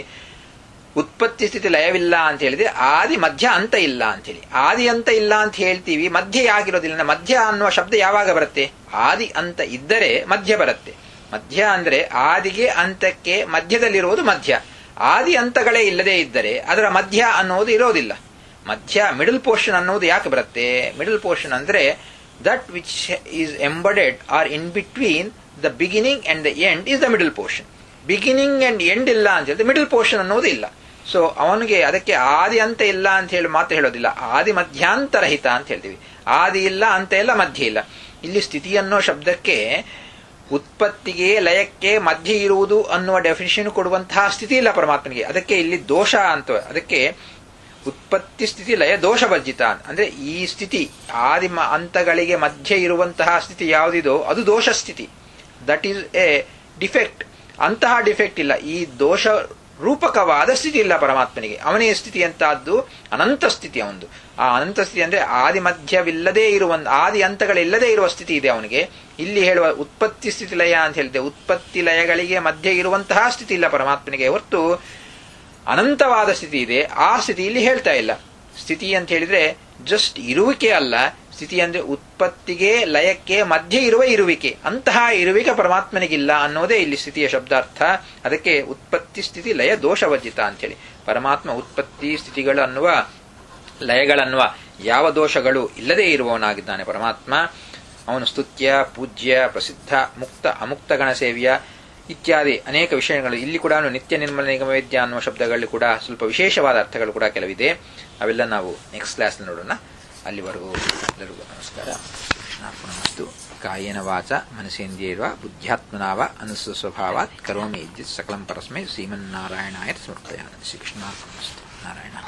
ಉತ್ಪತ್ತಿ ಸ್ಥಿತಿ ಲಯವಿಲ್ಲ ಅಂತ ಹೇಳಿದ್ರೆ ಆದಿ ಮಧ್ಯ ಅಂತ ಇಲ್ಲ ಅಂತ ಹೇಳಿ ಆದಿ ಅಂತ ಇಲ್ಲ ಅಂತ ಹೇಳ್ತೀವಿ ಮಧ್ಯ ಯಾಗಿರೋದಿಲ್ಲ ಮಧ್ಯ ಅನ್ನುವ ಶಬ್ದ ಯಾವಾಗ ಬರುತ್ತೆ ಆದಿ ಅಂತ ಇದ್ದರೆ ಮಧ್ಯ ಬರುತ್ತೆ ಮಧ್ಯ ಅಂದ್ರೆ ಆದಿಗೆ ಅಂತಕ್ಕೆ ಮಧ್ಯದಲ್ಲಿರುವುದು ಮಧ್ಯ ಆದಿ ಅಂತಗಳೇ ಇಲ್ಲದೆ ಇದ್ದರೆ ಅದರ ಮಧ್ಯ ಅನ್ನೋದು ಇರೋದಿಲ್ಲ ಮಧ್ಯ ಮಿಡಲ್ ಪೋರ್ಷನ್ ಅನ್ನೋದು ಯಾಕೆ ಬರುತ್ತೆ ಮಿಡಲ್ ಪೋರ್ಷನ್ ಅಂದ್ರೆ that which is embedded or in between the beginning and the end is the middle portion beginning and end ಇಲ್ಲ ಅಂತ ಹೇಳಿದ್ರೆ ಮಿಡಲ್ ಪೋರ್ಷನ್ ಅನ್ನೋದು ಇಲ್ಲ ಸೊ ಅವನಿಗೆ ಅದಕ್ಕೆ ಆದಿ ಅಂತ ಇಲ್ಲ ಅಂತ ಹೇಳಿ ಮಾತ್ರ ಹೇಳೋದಿಲ್ಲ ಆದಿ ಮಧ್ಯಾಂತರಹಿತ ಅಂತ ಹೇಳ್ತೀವಿ ಆದಿ ಇಲ್ಲ ಅಂತ ಇಲ್ಲ ಮಧ್ಯ ಇಲ್ಲ ಇಲ್ಲಿ ಸ್ಥಿತಿ ಅನ್ನೋ ಶಬ್ದಕ್ಕೆ ಉತ್ಪತ್ತಿಗೆ ಲಯಕ್ಕೆ ಮಧ್ಯ ಇರುವುದು ಅನ್ನುವ ಡೆಫಿನಿಷನ್ ಕೊಡುವಂತಹ ಸ್ಥಿತಿ ಇಲ್ಲ ಪರಮಾತ್ಮನಿಗೆ ಅದಕ್ಕೆ ಇಲ್ಲಿ ದೋಷ ಅಂತ ಅದಕ್ಕೆ ಉತ್ಪತ್ತಿ ಸ್ಥಿತಿ ಲಯ ದೋಷವರ್ಜಿತ ಅಂದ್ರೆ ಈ ಸ್ಥಿತಿ ಆದಿ ಅಂತಗಳಿಗೆ ಮಧ್ಯ ಇರುವಂತಹ ಸ್ಥಿತಿ ಯಾವುದಿದೋ ಅದು ದೋಷ ಸ್ಥಿತಿ ದಟ್ ಈಸ್ ಎ ಡಿಫೆಕ್ಟ್ ಅಂತಹ ಡಿಫೆಕ್ಟ್ ಇಲ್ಲ ಈ ದೋಷ ರೂಪಕವಾದ ಸ್ಥಿತಿ ಇಲ್ಲ ಪರಮಾತ್ಮನಿಗೆ ಅವನೇ ಸ್ಥಿತಿ ಅಂತದ್ದು ಅನಂತ ಸ್ಥಿತಿ ಅವನು ಆ ಅನಂತ ಸ್ಥಿತಿ ಅಂದ್ರೆ ಆದಿ ಮಧ್ಯವಿಲ್ಲದೆ ಇರುವ ಆದಿ ಅಂತಗಳಿಲ್ಲದೆ ಇರುವ ಸ್ಥಿತಿ ಇದೆ ಅವನಿಗೆ ಇಲ್ಲಿ ಹೇಳುವ ಉತ್ಪತ್ತಿ ಸ್ಥಿತಿ ಲಯ ಅಂತ ಹೇಳಿದೆ ಉತ್ಪತ್ತಿ ಲಯಗಳಿಗೆ ಮಧ್ಯೆ ಇರುವಂತಹ ಸ್ಥಿತಿ ಇಲ್ಲ ಪರಮಾತ್ಮನಿಗೆ ಹೊರತು ಅನಂತವಾದ ಸ್ಥಿತಿ ಇದೆ ಆ ಸ್ಥಿತಿ ಇಲ್ಲಿ ಹೇಳ್ತಾ ಇಲ್ಲ ಸ್ಥಿತಿ ಅಂತ ಹೇಳಿದ್ರೆ ಜಸ್ಟ್ ಇರುವಿಕೆ ಅಲ್ಲ ಸ್ಥಿತಿ ಅಂದ್ರೆ ಉತ್ಪತ್ತಿಗೆ ಲಯಕ್ಕೆ ಮಧ್ಯೆ ಇರುವ ಇರುವಿಕೆ ಅಂತಹ ಇರುವಿಕೆ ಪರಮಾತ್ಮನಿಗಿಲ್ಲ ಅನ್ನೋದೇ ಇಲ್ಲಿ ಸ್ಥಿತಿಯ ಶಬ್ದಾರ್ಥ ಅದಕ್ಕೆ ಉತ್ಪತ್ತಿ ಸ್ಥಿತಿ ಲಯ ದೋಷವರ್ಜಿತ ಅಂತೇಳಿ ಪರಮಾತ್ಮ ಉತ್ಪತ್ತಿ ಸ್ಥಿತಿಗಳು ಅನ್ನುವ ಲಯಗಳನ್ನುವ ಯಾವ ದೋಷಗಳು ಇಲ್ಲದೇ ಇರುವವನಾಗಿದ್ದಾನೆ ಪರಮಾತ್ಮ ಅವನು ಸ್ತುತ್ಯ ಪೂಜ್ಯ ಪ್ರಸಿದ್ಧ ಮುಕ್ತ ಅಮುಕ್ತ ಗಣಸೇವ್ಯ ಇತ್ಯಾದಿ ಅನೇಕ ವಿಷಯಗಳು ಇಲ್ಲಿ ಕೂಡ ನಿತ್ಯ ನಿರ್ಮಲ ನಿಗಮ ವೇದ್ಯ ಅನ್ನುವ ಶಬ್ದಗಳಲ್ಲಿ ಕೂಡ ಸ್ವಲ್ಪ ವಿಶೇಷವಾದ ಅರ್ಥಗಳು ಕೂಡ ಕೆಲವಿದೆ ಅವೆಲ್ಲ ನಾವು ನೆಕ್ಸ್ಟ್ ಕ್ಲಾಸ್ ನೋಡೋಣ ಅಲ್ಲಿವರೆಗೂ ಎಲ್ಲರಿಗೂ ನಮಸ್ಕಾರ ಕೃಷ್ಣಾರ್ಪಣಮಸ್ತು ಕಾಯೇನ ವಾಚ ಮನಸೇಂದ್ರಿಯರ್ವ ಬುದ್ಧ್ಯಾತ್ಮನಾವ ಅನುಸ್ವ ಸ್ವಭಾವಾತ್ ಕರೋಮಿ ಇದ್ದಿತ್ ಸಕಲಂ ಪರಸ್ಮೈ ಶ್ರೀಮನ್ನಾರಾಯಣಾಯ ಸಮರ್ಪಯಾಮಿ ಶ್ರೀಕೃಷ್ಣಾರ್ಪಣಮಸ್ತು ನಾರಾಯಣ